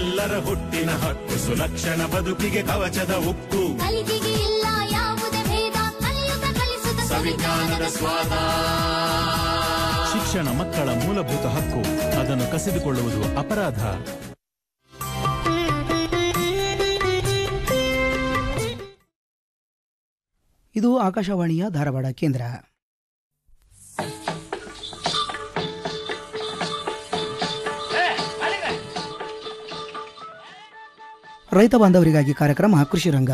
ಎಲ್ಲರ ಹುಟ್ಟಿನ ಹಕ್ಕು ಸುಲಕ್ಷಣ ಬದುಕಿಗೆ ಕವಚದ ಉಕ್ಕು ಕಲಿಕೆಗೆ ಇಲ್ಲ ಯಾವುದೇ ಭೇದ ಕಲಿಯುತ್ತ ಕಲಿಸುತ್ತ ಸವಿಜ್ಞಾನದ ಸ್ವಾದ ಶಿಕ್ಷಣ ಮಕ್ಕಳ ಮೂಲಭೂತ ಹಕ್ಕು ಅದನ್ನು ಕಸಿದುಕೊಳ್ಳುವುದು ಅಪರಾಧ ಇದು ಆಕಾಶವಾಣಿಯ ಧಾರವಾಡ ಕೇಂದ್ರ ರೈತ ಬಾಂಧವರಿಗಾಗಿ ಕಾರ್ಯಕ್ರಮ ಕೃಷಿ ರಂಗ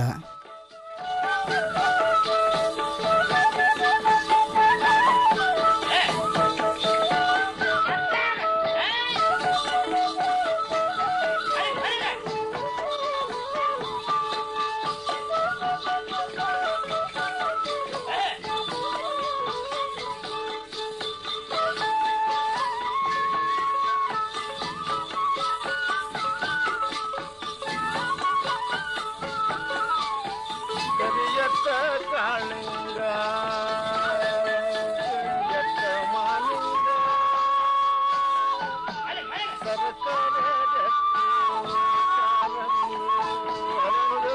ಕರಿಯತ್ತ ಕಾಳಿಂಗ ಕರಿಯತ್ತ ಮಾಲಿಂಗ ಸರಸರ ರತ್ನ ಕಾಲಂದು ಹರಳು.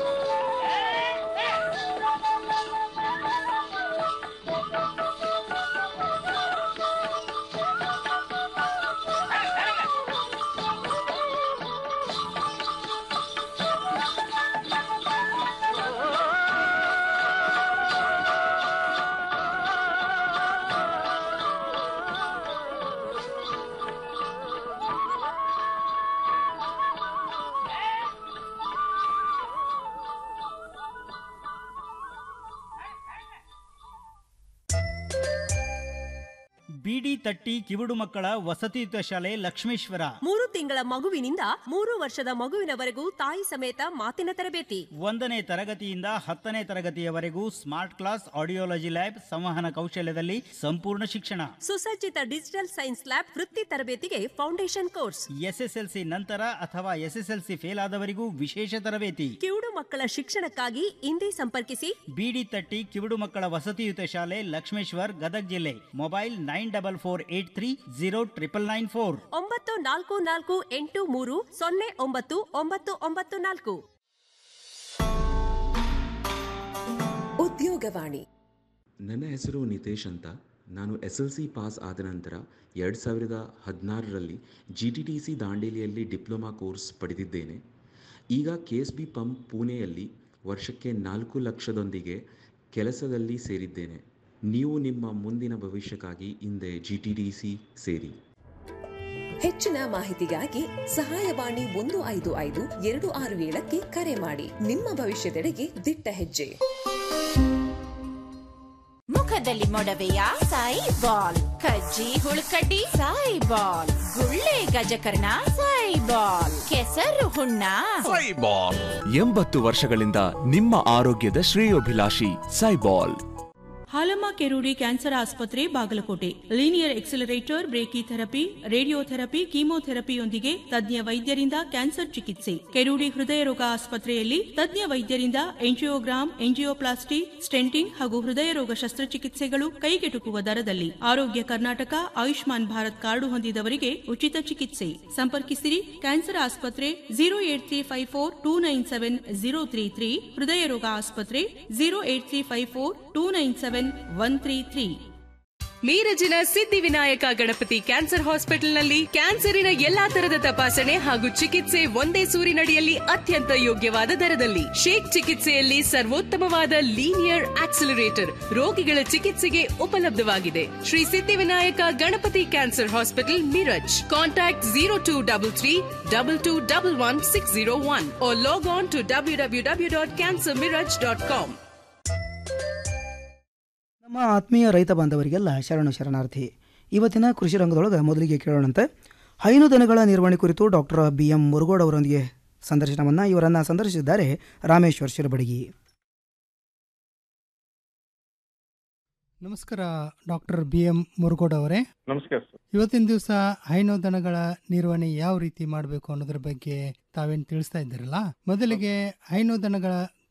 ಬಿಡಿ ತಟ್ಟಿ ಕಿವುಡು ಮಕ್ಕಳ ವಸತಿಯುತ ಶಾಲೆ ಲಕ್ಷ್ಮೇಶ್ವರ ಮೂರು ತಿಂಗಳ ಮಗುವಿನಿಂದ ಮೂರು ವರ್ಷದ ಮಗುವಿನವರೆಗೂ ತಾಯಿ ಸಮೇತ ಮಾತಿನ ತರಬೇತಿ ಒಂದನೇ ತರಗತಿಯಿಂದ ಹತ್ತನೇ ತರಗತಿಯವರೆಗೂ ಸ್ಮಾರ್ಟ್ ಕ್ಲಾಸ್ ಆಡಿಯೋಲಜಿ ಲ್ಯಾಬ್ ಸಂವಹನ ಕೌಶಲ್ಯದಲ್ಲಿ ಸಂಪೂರ್ಣ ಶಿಕ್ಷಣ ಸುಸಜ್ಜಿತ ಡಿಜಿಟಲ್ ಸೈನ್ಸ್ ಲ್ಯಾಬ್ ವೃತ್ತಿ ತರಬೇತಿಗೆ ಫೌಂಡೇಶನ್ ಕೋರ್ಸ್ ಎಸ್ಎಸ್ಎಲ್ಸಿ ನಂತರ ಅಥವಾ ಎಸ್ಎಸ್ಎಲ್ಸಿ ಫೇಲ್ ಆದವರಿಗೂ ವಿಶೇಷ ತರಬೇತಿ ಕಿವುಡು ಮಕ್ಕಳ ಶಿಕ್ಷಣಕ್ಕಾಗಿ ಇಂದೇ ಸಂಪರ್ಕಿಸಿ ಬಿಡಿ ತಟ್ಟಿ ಕಿವುಡು ಮಕ್ಕಳ ವಸತಿಯುತ ಶಾಲೆ ಲಕ್ಷ್ಮೇಶ್ವರ್ ಗದಗ್ ಜಿಲ್ಲೆ mobile nine double four eight three zero triple nine four ಒಂಬತ್ತು ನಾಲ್ಕು ನಾಲ್ಕು ಎಂಟು ಮೂರು ಸೊನ್ನೆ ಒಂಬತ್ತು ಒಂಬತ್ತು ಒಂಬತ್ತು ನಾಲ್ಕು ಉದ್ಯೋಗವಾಣಿ ನನ್ನ ಹೆಸರು ನಿತೇಶ್ ಅಂತ ನಾನು ಎಸ್ ಎಲ್ ಸಿ ಪಾಸ್ ಆದ ನಂತರ ಎರಡು ಸಾವಿರದ ಹದಿನಾರರಲ್ಲಿ ಜಿ ಟಿ ಟಿ ಸಿ ದಾಂಡೇಲಿಯಲ್ಲಿ ಡಿಪ್ಲೊಮಾ ಕೋರ್ಸ್ ಪಡೆದಿದ್ದೇನೆ ಈಗ ಕೆ ಎಸ್ ಬಿ ಪಂಪ್ ಪುಣೆಯಲ್ಲಿ ವರ್ಷಕ್ಕೆ ನಾಲ್ಕು ಲಕ್ಷದೊಂದಿಗೆ ಕೆಲಸದಲ್ಲಿ ಸೇರಿದ್ದೇನೆ ನೀವು ನಿಮ್ಮ ಮುಂದಿನ ಭವಿಷ್ಯಕ್ಕಾಗಿ ಹಿಂದೆ ಜಿ ಟಿ ಟಿ ಸಿ ಸೇರಿ ಹೆಚ್ಚಿನ ಮಾಹಿತಿಗಾಗಿ ಸಹಾಯವಾಣಿ ಒಂದು ಐದು ಐದು ಎರಡು ಆರು ಏಳಕ್ಕೆ ಕರೆ ಮಾಡಿ ನಿಮ್ಮ ಭವಿಷ್ಯದೆಡೆಗೆ ದಿಟ್ಟ ಹೆಜ್ಜೆ ಮುಖದಲ್ಲಿ ಮೊಡವೆಯ ಸಾಯಿ ಬಾಲ್ ಕಜ್ಜಿ ಹುಳುಕಡ್ಡಿ ಸಾಯಿ ಬಾಲ್ ಗುಳ್ಳೆ ಗಜಕರ್ಣ ಸಾಯಿ ಬಾಲ್ ಕೆಸರು ಹುಣ್ಣ ಎಂಬತ್ತು ವರ್ಷಗಳಿಂದ ನಿಮ್ಮ ಆರೋಗ್ಯದ ಶ್ರೇಯೋಭಿಲಾಷಿ ಸೈಬಾಲ್ ಹಾಲಮ್ಮ ಕೆರೂಡಿ ಕ್ಯಾನ್ಸರ್ ಆಸ್ಪತ್ರೆ Bagalkot linear accelerator brachytherapy radiotherapy ಕೀಮೋಥೆರಪಿಯೊಂದಿಗೆ ತಜ್ಞ ವೈದ್ಯರಿಂದ ಕ್ಯಾನ್ಸರ್ ಚಿಕಿತ್ಸೆ ಕೆರೂಡಿ ಹೃದಯ ರೋಗ ಆಸ್ಪತ್ರೆಯಲ್ಲಿ ತಜ್ಞ ವೈದ್ಯರಿಂದ ಎಂಜಿಯೋಗ್ರಾಮ್ ಎಂಜಿಯೋಪ್ಲಾಸ್ಟಿ ಸ್ಟೆಂಟಿಂಗ್ ಹಾಗೂ ಹೃದಯ ರೋಗ ಶಸ್ತ್ರಚಿಕಿತ್ಸೆಗಳು ಕೈಗೆಟುಕುವ ದರದಲ್ಲಿ ಆರೋಗ್ಯ ಕರ್ನಾಟಕ ಆಯುಷ್ಮಾನ್ ಭಾರತ್ ಕಾರ್ಡು ಹೊಂದಿದವರಿಗೆ ಉಚಿತ ಚಿಕಿತ್ಸೆ ಸಂಪರ್ಕಿಸಿರಿ ಕ್ಯಾನ್ಸರ್ ಆಸ್ಪತ್ರೆ zero eight three five four two nine seven zero three three ಹೃದಯ ರೋಗ ಆಸ್ಪತ್ರೆ zero eight three five four two nine seven one three three ಮೀರಜಿನ ಸಿದ್ಧಿವಿನಾಯಕ ಗಣಪತಿ ಕ್ಯಾನ್ಸರ್ ಹಾಸ್ಪಿಟಲ್ನಲ್ಲಿ ಕ್ಯಾನ್ಸರಿನ ಎಲ್ಲಾ ತರದ ತಪಾಸಣೆ ಹಾಗೂ ಚಿಕಿತ್ಸೆ ಒಂದೇ ಸೂರಿನಡಿಯಲ್ಲಿ ಅತ್ಯಂತ ಯೋಗ್ಯವಾದ ದರದಲ್ಲಿ ಶೇಕ್ ಚಿಕಿತ್ಸೆಯಲ್ಲಿ ಸರ್ವೋತ್ತಮವಾದ ಲೀನಿಯರ್ ಆಕ್ಸಿಲರೇಟರ್ ರೋಗಿಗಳ ಚಿಕಿತ್ಸೆಗೆ ಉಪಲಬ್ಧವಾಗಿದೆ Shri Siddhivinayak Ganapati cancer hospital Miraj contact zero two double three double two double one six zero one log on to W W W dot cancer Miraj dot com ನಮ್ಮ ಆತ್ಮೀಯ ರೈತ ಬಾಂಧವರಿಗೆಲ್ಲ ಶರಣು ಶರಣಾರ್ಥಿ ಇವತ್ತಿನ ಕೃಷಿ ರಂಗದೊಳಗೆ ಮೊದಲಿಗೆ ಕೇಳೋಣಂತೆ ಹೈನು ದನಗಳ ನಿರ್ವಹಣೆ ಕುರಿತು ಡಾಕ್ಟರ್ ಬಿ ಎಂ ಮುರುಗೋಡ್ ಅವರೊಂದಿಗೆ ಸಂದರ್ಶನವನ್ನು ಇವರನ್ನು ಸಂದರ್ಶಿಸಿದ್ದಾರೆ ರಾಮೇಶ್ವರ್ ಶಿರಬಡಗಿ ನಮಸ್ಕಾರ ಡಾಕ್ಟರ್ ಬಿ ಎಂ ಮುರುಗೋಡ್ ಅವರೇ ನಮಸ್ಕಾರ ಸರ್ ಇವತ್ತಿನ ದಿವಸ ಹೈನು ದನಗಳ ನಿರ್ವಹಣೆ ಯಾವ ರೀತಿ ಮಾಡಬೇಕು ಅನ್ನೋದ್ರ ಬಗ್ಗೆ ತಾವೇನು ತಿಳಿಸ್ತಾ ಇದ್ದೀರಲ್ಲ ಮೊದಲಿಗೆ ಹೈನು ದನಗಳ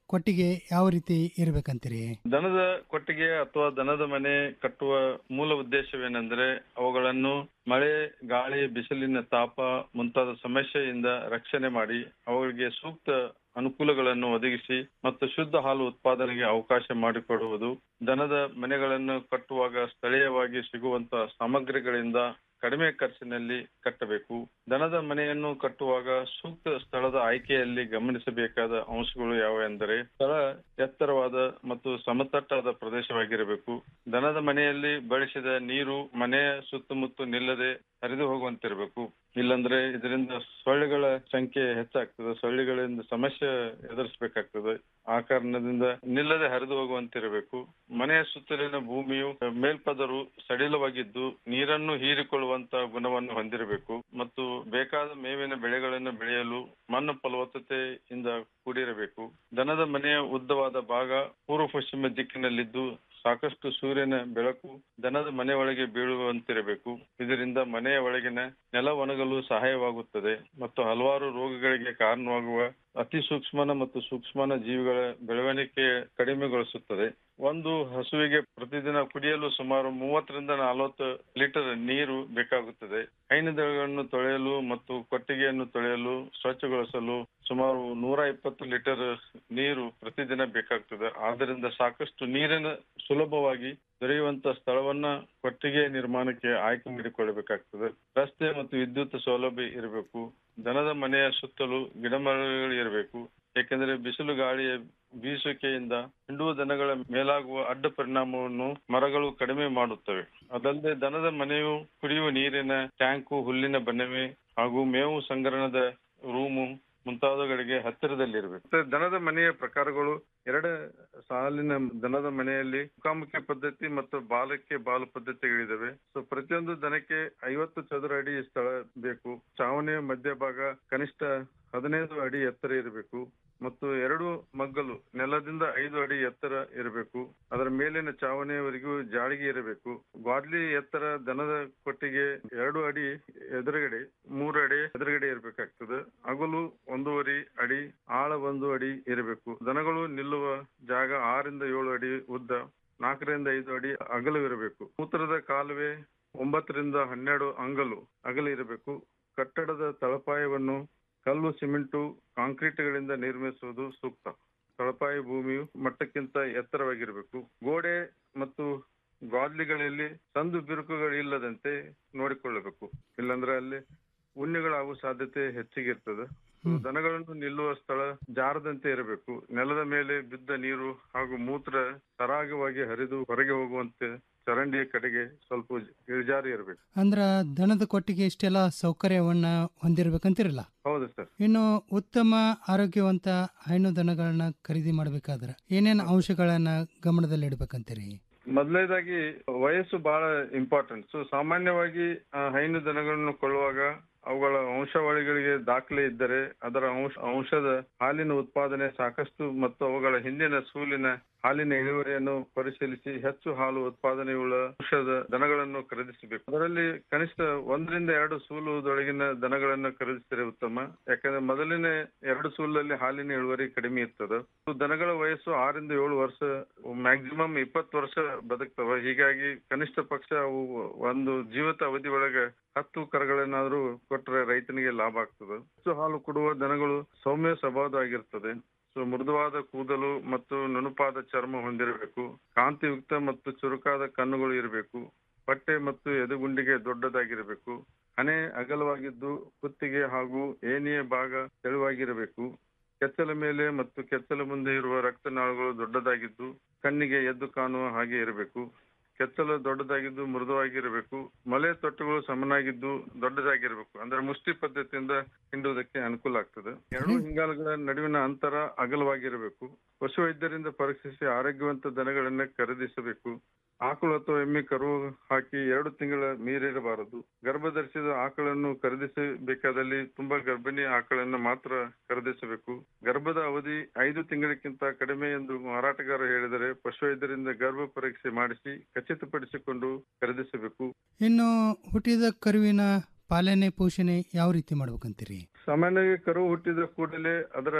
ಕೊಟ್ಟಿಗೆ ಯಾವ ರೀತಿ ಇರ್ಬೇಕಂತೀರಿ ದನದ ಕೊಟ್ಟಿಗೆ ಅಥವಾ ದನದ ಮನೆ ಕಟ್ಟುವ ಮೂಲ ಉದ್ದೇಶವೇನೆಂದರೆ ಅವುಗಳನ್ನು ಮಳೆ ಗಾಳಿ ಬಿಸಿಲಿನ ತಾಪ ಮುಂತಾದ ಸಮಸ್ಯೆಯಿಂದ ರಕ್ಷಣೆ ಮಾಡಿ ಅವುಗಳಿಗೆ ಸೂಕ್ತ ಅನುಕೂಲಗಳನ್ನು ಒದಗಿಸಿ ಮತ್ತು ಶುದ್ಧ ಹಾಲು ಉತ್ಪಾದನೆಗೆ ಅವಕಾಶ ಮಾಡಿಕೊಡುವುದು ದನದ ಮನೆಗಳನ್ನು ಕಟ್ಟುವಾಗ ಸ್ಥಳೀಯವಾಗಿ ಸಿಗುವಂತ ಸಾಮಗ್ರಿಗಳಿಂದ ಕಡಿಮೆ ಖರ್ಚಿನಲ್ಲಿ ಕಟ್ಟಬೇಕು ದನದ ಮನೆಯನ್ನು ಕಟ್ಟುವಾಗ ಸೂಕ್ತ ಸ್ಥಳದ ಆಯ್ಕೆಯಲ್ಲಿ ಗಮನಿಸಬೇಕಾದ ಅಂಶಗಳು ಯಾವುವೆಂದರೆ ಸ್ಥಳ ಎತ್ತರವಾದ ಮತ್ತು ಸಮತಟ್ಟಾದ ಪ್ರದೇಶವಾಗಿರಬೇಕು ದನದ ಮನೆಯಲ್ಲಿ ಬಳಸಿದ ನೀರು ಮನೆಯ ಸುತ್ತಮುತ್ತ ನಿಲ್ಲದೆ ಹರಿದು ಹೋಗುವಂತಿರಬೇಕು ಇಲ್ಲಂದ್ರೆ ಇದರಿಂದ ಸೊಳ್ಳೆಗಳ ಸಂಖ್ಯೆ ಹೆಚ್ಚಾಗ್ತದೆ ಸೊಳ್ಳೆಗಳಿಂದ ಸಮಸ್ಯೆ ಎದುರಿಸಬೇಕಾಗ್ತದೆ ಆ ಕಾರಣದಿಂದ ನಿಲ್ಲದೆ ಹರಿದು ಹೋಗುವಂತಿರಬೇಕು ಮನೆಯ ಸುತ್ತಲಿನ ಭೂಮಿಯು ಮೇಲ್ಪದರು ಸಡಿಲವಾಗಿದ್ದು ನೀರನ್ನು ಹೀರಿಕೊಳ್ಳುವಂತ ಗುಣವನ್ನು ಹೊಂದಿರಬೇಕು ಮತ್ತು ಬೇಕಾದ ಮೇವಿನ ಬೆಳೆಗಳನ್ನು ಬೆಳೆಯಲು ಮಣ್ಣು ಫಲವತ್ತತೆಯಿಂದ ಕೂಡಿರಬೇಕು ದನದ ಮನೆಯ ಉದ್ದವಾದ ಭಾಗ ಪೂರ್ವ ಪಶ್ಚಿಮ ದಿಕ್ಕಿನಲ್ಲಿದ್ದು ಸಾಕಷ್ಟು ಸೂರ್ಯನ ಬೆಳಕು ದನದ ಮನೆ ಒಳಗೆ ಬೀಳುವಂತಿರಬೇಕು ಇದರಿಂದ ಮನೆಯ ಒಳಗಿನ ನೆಲ ಒಣಗಲು ಸಹಾಯವಾಗುತ್ತದೆ ಮತ್ತು ಹಲವಾರು ರೋಗಗಳಿಗೆ ಕಾರಣವಾಗುವ ಅತಿ ಸೂಕ್ಷ್ಮನ ಮತ್ತು ಸೂಕ್ಷ್ಮನ ಜೀವಿಗಳ ಬೆಳವಣಿಗೆ ಕಡಿಮೆಗೊಳಿಸುತ್ತದೆ ಒಂದು ಹಸುವಿಗೆ ಪ್ರತಿದಿನ ಕುಡಿಯಲು ಸುಮಾರು ಮೂವತ್ತರಿಂದ ನಲವತ್ತು ಲೀಟರ್ ನೀರು ಬೇಕಾಗುತ್ತದೆ ಹೈನುದಳಗಳನ್ನು ತೊಳೆಯಲು ಮತ್ತು ಕೊಟ್ಟಿಗೆಯನ್ನು ತೊಳೆಯಲು ಸ್ವಚ್ಛಗೊಳಿಸಲು ಸುಮಾರು ನೂರ ಇಪ್ಪತ್ತು ಲೀಟರ್ ನೀರು ಪ್ರತಿದಿನ ಬೇಕಾಗ್ತದೆ ಆದ್ದರಿಂದ ಸಾಕಷ್ಟು ನೀರಿನ ಸುಲಭವಾಗಿ ದೊರೆಯುವಂತ ಸ್ಥಳವನ್ನ ಕೊಟ್ಟಿಗೆ ನಿರ್ಮಾಣಕ್ಕೆ ಆಯ್ಕೆ ಮಾಡಿಕೊಳ್ಳಬೇಕಾಗ್ತದೆ ರಸ್ತೆ ಮತ್ತು ವಿದ್ಯುತ್ ಸೌಲಭ್ಯ ಇರಬೇಕು ದನದ ಮನೆಯ ಸುತ್ತಲೂ ಗಿಡಮರಗಳು ಇರಬೇಕು ಏಕೆಂದರೆ ಬಿಸಿಲು ಗಾಳಿಯ ಬೀಸುವಿಕೆಯಿಂದ ಹಿಂಡುವ ದನಗಳ ಮೇಲಾಗುವ ಅಡ್ಡ ಪರಿಣಾಮವನ್ನು ಮರಗಳು ಕಡಿಮೆ ಮಾಡುತ್ತವೆ ಅದಲ್ಲದೆ ದನದ ಮನೆಯು ಕುಡಿಯುವ ನೀರಿನ ಟ್ಯಾಂಕು ಹುಲ್ಲಿನ ಬನ್ನವೆ ಹಾಗೂ ಮೇವು ಸಂಗ್ರಹಣದ ರೂಮು ಮುಂತಾದವುಗಳಿಗೆ ಹತ್ತಿರದಲ್ಲಿರಬೇಕು ಮತ್ತೆ ದನದ ಮನೆಯ ಪ್ರಕಾರಗಳು ಎರಡು ಸಾಲಿನ ದನದ ಮನೆಯಲ್ಲಿ ಮುಖಾಮುಖಿ ಪದ್ಧತಿ ಮತ್ತು ಬಾಲಕ್ಕೆ ಬಾಲು ಪದ್ಧತಿಗಳಿದಾವೆ ಸೊ ಪ್ರತಿಯೊಂದು ದನಕ್ಕೆ ಐವತ್ತು ಚದುರ ಅಡಿ ಸ್ಥಳ ಬೇಕು ಚಾವಣಿಯ ಮಧ್ಯಭಾಗ ಕನಿಷ್ಠ ಹದಿನೈದು ಅಡಿ ಎತ್ತರ ಇರಬೇಕು ಮತ್ತು ಎರಡು ಮಗ್ಗಲು ನೆಲದಿಂದ ಐದು ಅಡಿ ಎತ್ತರ ಇರಬೇಕು ಅದರ ಮೇಲಿನ ಚಾವಣಿಯವರೆಗೂ ಜಾಳಿಗೆ ಇರಬೇಕು ಗ್ವಾದ್ಲಿ ಎತ್ತರ ದನದ ಕೊಟ್ಟಿಗೆ ಎರಡು ಅಡಿ ಎದುರುಗಡೆ ಮೂರು ಅಡಿ ಎದುರುಗಡೆ ಇರಬೇಕಾಗ್ತದೆ ಅಗಲು ಒಂದೂವರೆ ಅಡಿ ಆಳ ಒಂದು ಅಡಿ ಇರಬೇಕು ದನಗಳು ನಿಲ್ಲುವ ಜಾಗ ಆರಿಂದ ಏಳು ಅಡಿ ಉದ್ದ ನಾಲ್ಕರಿಂದ ಐದು ಅಡಿ ಅಗಲವಿರಬೇಕು ಮೂತ್ರದ ಕಾಲುವೆ ಒಂಬತ್ತರಿಂದ ಹನ್ನೆರಡು ಅಂಗಲು ಅಗಲ ಇರಬೇಕು ಕಟ್ಟಡದ ತಳಪಾಯವನ್ನು ಕಲ್ಲು ಸಿಮೆಂಟು ಕಾಂಕ್ರೀಟ್ಗಳಿಂದ ನಿರ್ಮಿಸುವುದು ಸೂಕ್ತ ತಳಪಾಯ ಭೂಮಿಯು ಮಟ್ಟಕ್ಕಿಂತ ಎತ್ತರವಾಗಿರಬೇಕು ಗೋಡೆ ಮತ್ತು ಗಾದ್ಲಿಗಳಲ್ಲಿ ಸಂದು ಬಿರುಕುಗಳಿಲ್ಲದಂತೆ ನೋಡಿಕೊಳ್ಳಬೇಕು ಇಲ್ಲಾಂದ್ರೆ ಅಲ್ಲಿ ಉಣ್ಣೆಗಳಾಗುವ ಸಾಧ್ಯತೆ ಹೆಚ್ಚಿಗಿರ್ತದೆ ದನಗಳನ್ನು ನಿಲ್ಲುವ ಸ್ಥಳ ಜಾರದಂತೆ ಇರಬೇಕು ನೆಲದ ಮೇಲೆ ಬಿದ್ದ ನೀರು ಹಾಗೂ ಮೂತ್ರ ಸರಾಗವಾಗಿ ಹರಿದು ಹೊರಗೆ ಹೋಗುವಂತೆ ಚರಂಡಿಯ ಕಡೆಗೆ ಸ್ವಲ್ಪ ಇಳಿಜಾರಿ ಇರಬೇಕು ಅಂದ್ರ ದನದ ಕೊಟ್ಟಿಗೆ ಇಷ್ಟೆಲ್ಲ ಸೌಕರ್ಯವನ್ನ ಹೊಂದಿರ್ಬೇಕಂತಿರಲ್ಲ ಹೌದು ಸರ್ ಇನ್ನು ಉತ್ತಮ ಆರೋಗ್ಯವಂತ ಹೈನು ದನಗಳನ್ನ ಖರೀದಿ ಮಾಡ್ಬೇಕಾದ್ರ ಏನೇನ್ ಅಂಶಗಳನ್ನ ಗಮನದಲ್ಲಿ ಇಡ್ಬೇಕಂತೀರಿ ಮೊದಲನೇದಾಗಿ ವಯಸ್ಸು ಬಹಳ ಇಂಪಾರ್ಟೆಂಟ್ ಸೊ ಸಾಮಾನ್ಯವಾಗಿ ಆ, ಹೈನು ದನಗಳನ್ನು ಕೊಳ್ಳುವಾಗ ಅವುಗಳ ವಂಶಾವಳಿಗಳಿಗೆ ದಾಖಲೆ ಇದ್ದರೆ ಅದರ ಅಂಶ ಅಂಶದ ಹಾಲಿನ ಉತ್ಪಾದನೆ ಸಾಕಷ್ಟು ಮತ್ತು ಅವುಗಳ ಹಿಂದಿನ ಸೂಲಿನ ಹಾಲಿನ ಇಳುವರಿಯನ್ನು ಪರಿಶೀಲಿಸಿ ಹೆಚ್ಚು ಹಾಲು ಉತ್ಪಾದನೆಯುಳ್ಳ ಅಂಶದ ದನಗಳನ್ನು ಖರೀದಿಸಬೇಕು ಅದರಲ್ಲಿ ಕನಿಷ್ಠ ಒಂದರಿಂದ ಎರಡು ಸೂಲುದೊಳಗಿನ ದನಗಳನ್ನು ಖರೀದಿಸಿದರೆ ಉತ್ತಮ ಯಾಕಂದ್ರೆ ಮೊದಲಿನ ಎರಡು ಸೂಲಲ್ಲಿ ಹಾಲಿನ ಇಳುವರಿ ಕಡಿಮೆ ಇರ್ತದೆ ಸೊ ದನಗಳ ವಯಸ್ಸು ಆರಿಂದ ಏಳು ವರ್ಷ ಮ್ಯಾಕ್ಸಿಮಮ್ ಇಪ್ಪತ್ತು ವರ್ಷ ಬದುಕ್ತವೆ ಹೀಗಾಗಿ ಕನಿಷ್ಠ ಪಕ್ಷ ಅವು ಒಂದು ಜೀವಿತ ಅವಧಿ ಒಳಗೆ ಹತ್ತು ಕರುಗಳನ್ನಾದ್ರೂ ಕೊಟ್ಟರೆ ರೈತನಿಗೆ ಲಾಭ ಆಗ್ತದೆ ಹೆಚ್ಚು ಹಾಲು ಕೊಡುವ ದನಗಳು ಸೌಮ್ಯ ಸ್ವಭಾವದಾಗಿರ್ತದೆ ಸೊ ಮೃದುವಾದ ಕೂದಲು ಮತ್ತು ನುಣುಪಾದ ಚರ್ಮ ಹೊಂದಿರಬೇಕು ಕಾಂತಿಯುಕ್ತ ಮತ್ತು ಚುರುಕಾದ ಕಣ್ಣುಗಳು ಇರಬೇಕು ಹೊಟ್ಟೆ ಮತ್ತು ಎದೆಗುಂಡಿಗೆ ದೊಡ್ಡದಾಗಿರಬೇಕು ಹಣೆ ಅಗಲವಾಗಿದ್ದು ಕುತ್ತಿಗೆ ಹಾಗೂ ಏನಿಯ ಭಾಗ ತೆಳುವಾಗಿರಬೇಕು ಕೆಚ್ಚಲ ಮೇಲೆ ಮತ್ತು ಕೆಚ್ಚಲ ಮುಂದೆ ಇರುವ ರಕ್ತನಾಳಗಳು ದೊಡ್ಡದಾಗಿದ್ದು ಕಣ್ಣಿಗೆ ಎದ್ದು ಕಾಣುವ ಹಾಗೆ ಇರಬೇಕು ಕೆಚ್ಚಲು ದೊಡ್ಡದಾಗಿದ್ದು ಮೃದುವಾಗಿರಬೇಕು ಮಲೆ ತೊಟ್ಟುಗಳು ಸಮನಾಗಿದ್ದು ದೊಡ್ಡದಾಗಿರಬೇಕು ಅಂದ್ರೆ ಮುಷ್ಟಿ ಪದ್ಧತಿಯಿಂದ ಹಿಂಡುವುದಕ್ಕೆ ಅನುಕೂಲ ಆಗ್ತದೆ ಎರಡು ಹಿಂಗಾಲುಗಳ ನಡುವಿನ ಅಂತರ ಅಗಲವಾಗಿರಬೇಕು ಪಶು ವೈದ್ಯರಿಂದ ಪರೀಕ್ಷಿಸಿ ಆರೋಗ್ಯವಂತ ದನಗಳನ್ನ ಖರೀದಿಸಬೇಕು ಆಕಳು ಅಥವಾ ಎಮ್ಮೆ ಕರು ಹಾಕಿ ಎರಡು ತಿಂಗಳ ಮೀರಿರಬಾರದು ಗರ್ಭ ಧರಿಸಿದ ಆಕಳನ್ನು ಖರೀದಿಸಬೇಕಾದಲ್ಲಿ ತುಂಬಾ ಗರ್ಭಿಣಿ ಆಕಳನ್ನು ಮಾತ್ರ ಖರೀದಿಸಬೇಕು ಗರ್ಭದ ಅವಧಿ ಐದು ತಿಂಗಳಿಗಿಂತ ಕಡಿಮೆ ಎಂದು ಮಾರಾಟಗಾರ ಹೇಳಿದರೆ ಪಶುವೈದ್ಯರಿಂದ ಗರ್ಭ ಪರೀಕ್ಷೆ ಮಾಡಿಸಿ ಖಚಿತಪಡಿಸಿಕೊಂಡು ಖರೀದಿಸಬೇಕು ಇನ್ನು ಹುಟ್ಟಿದ ಕರುವಿನ ಪಾಲನೆ ಪೋಷಣೆ ಯಾವ ರೀತಿ ಮಾಡ್ಬೇಕಂತೀರಿ ಸಾಮಾನ್ಯವಾಗಿ ಕರು ಹುಟ್ಟಿದ ಕೂಡಲೇ ಅದರ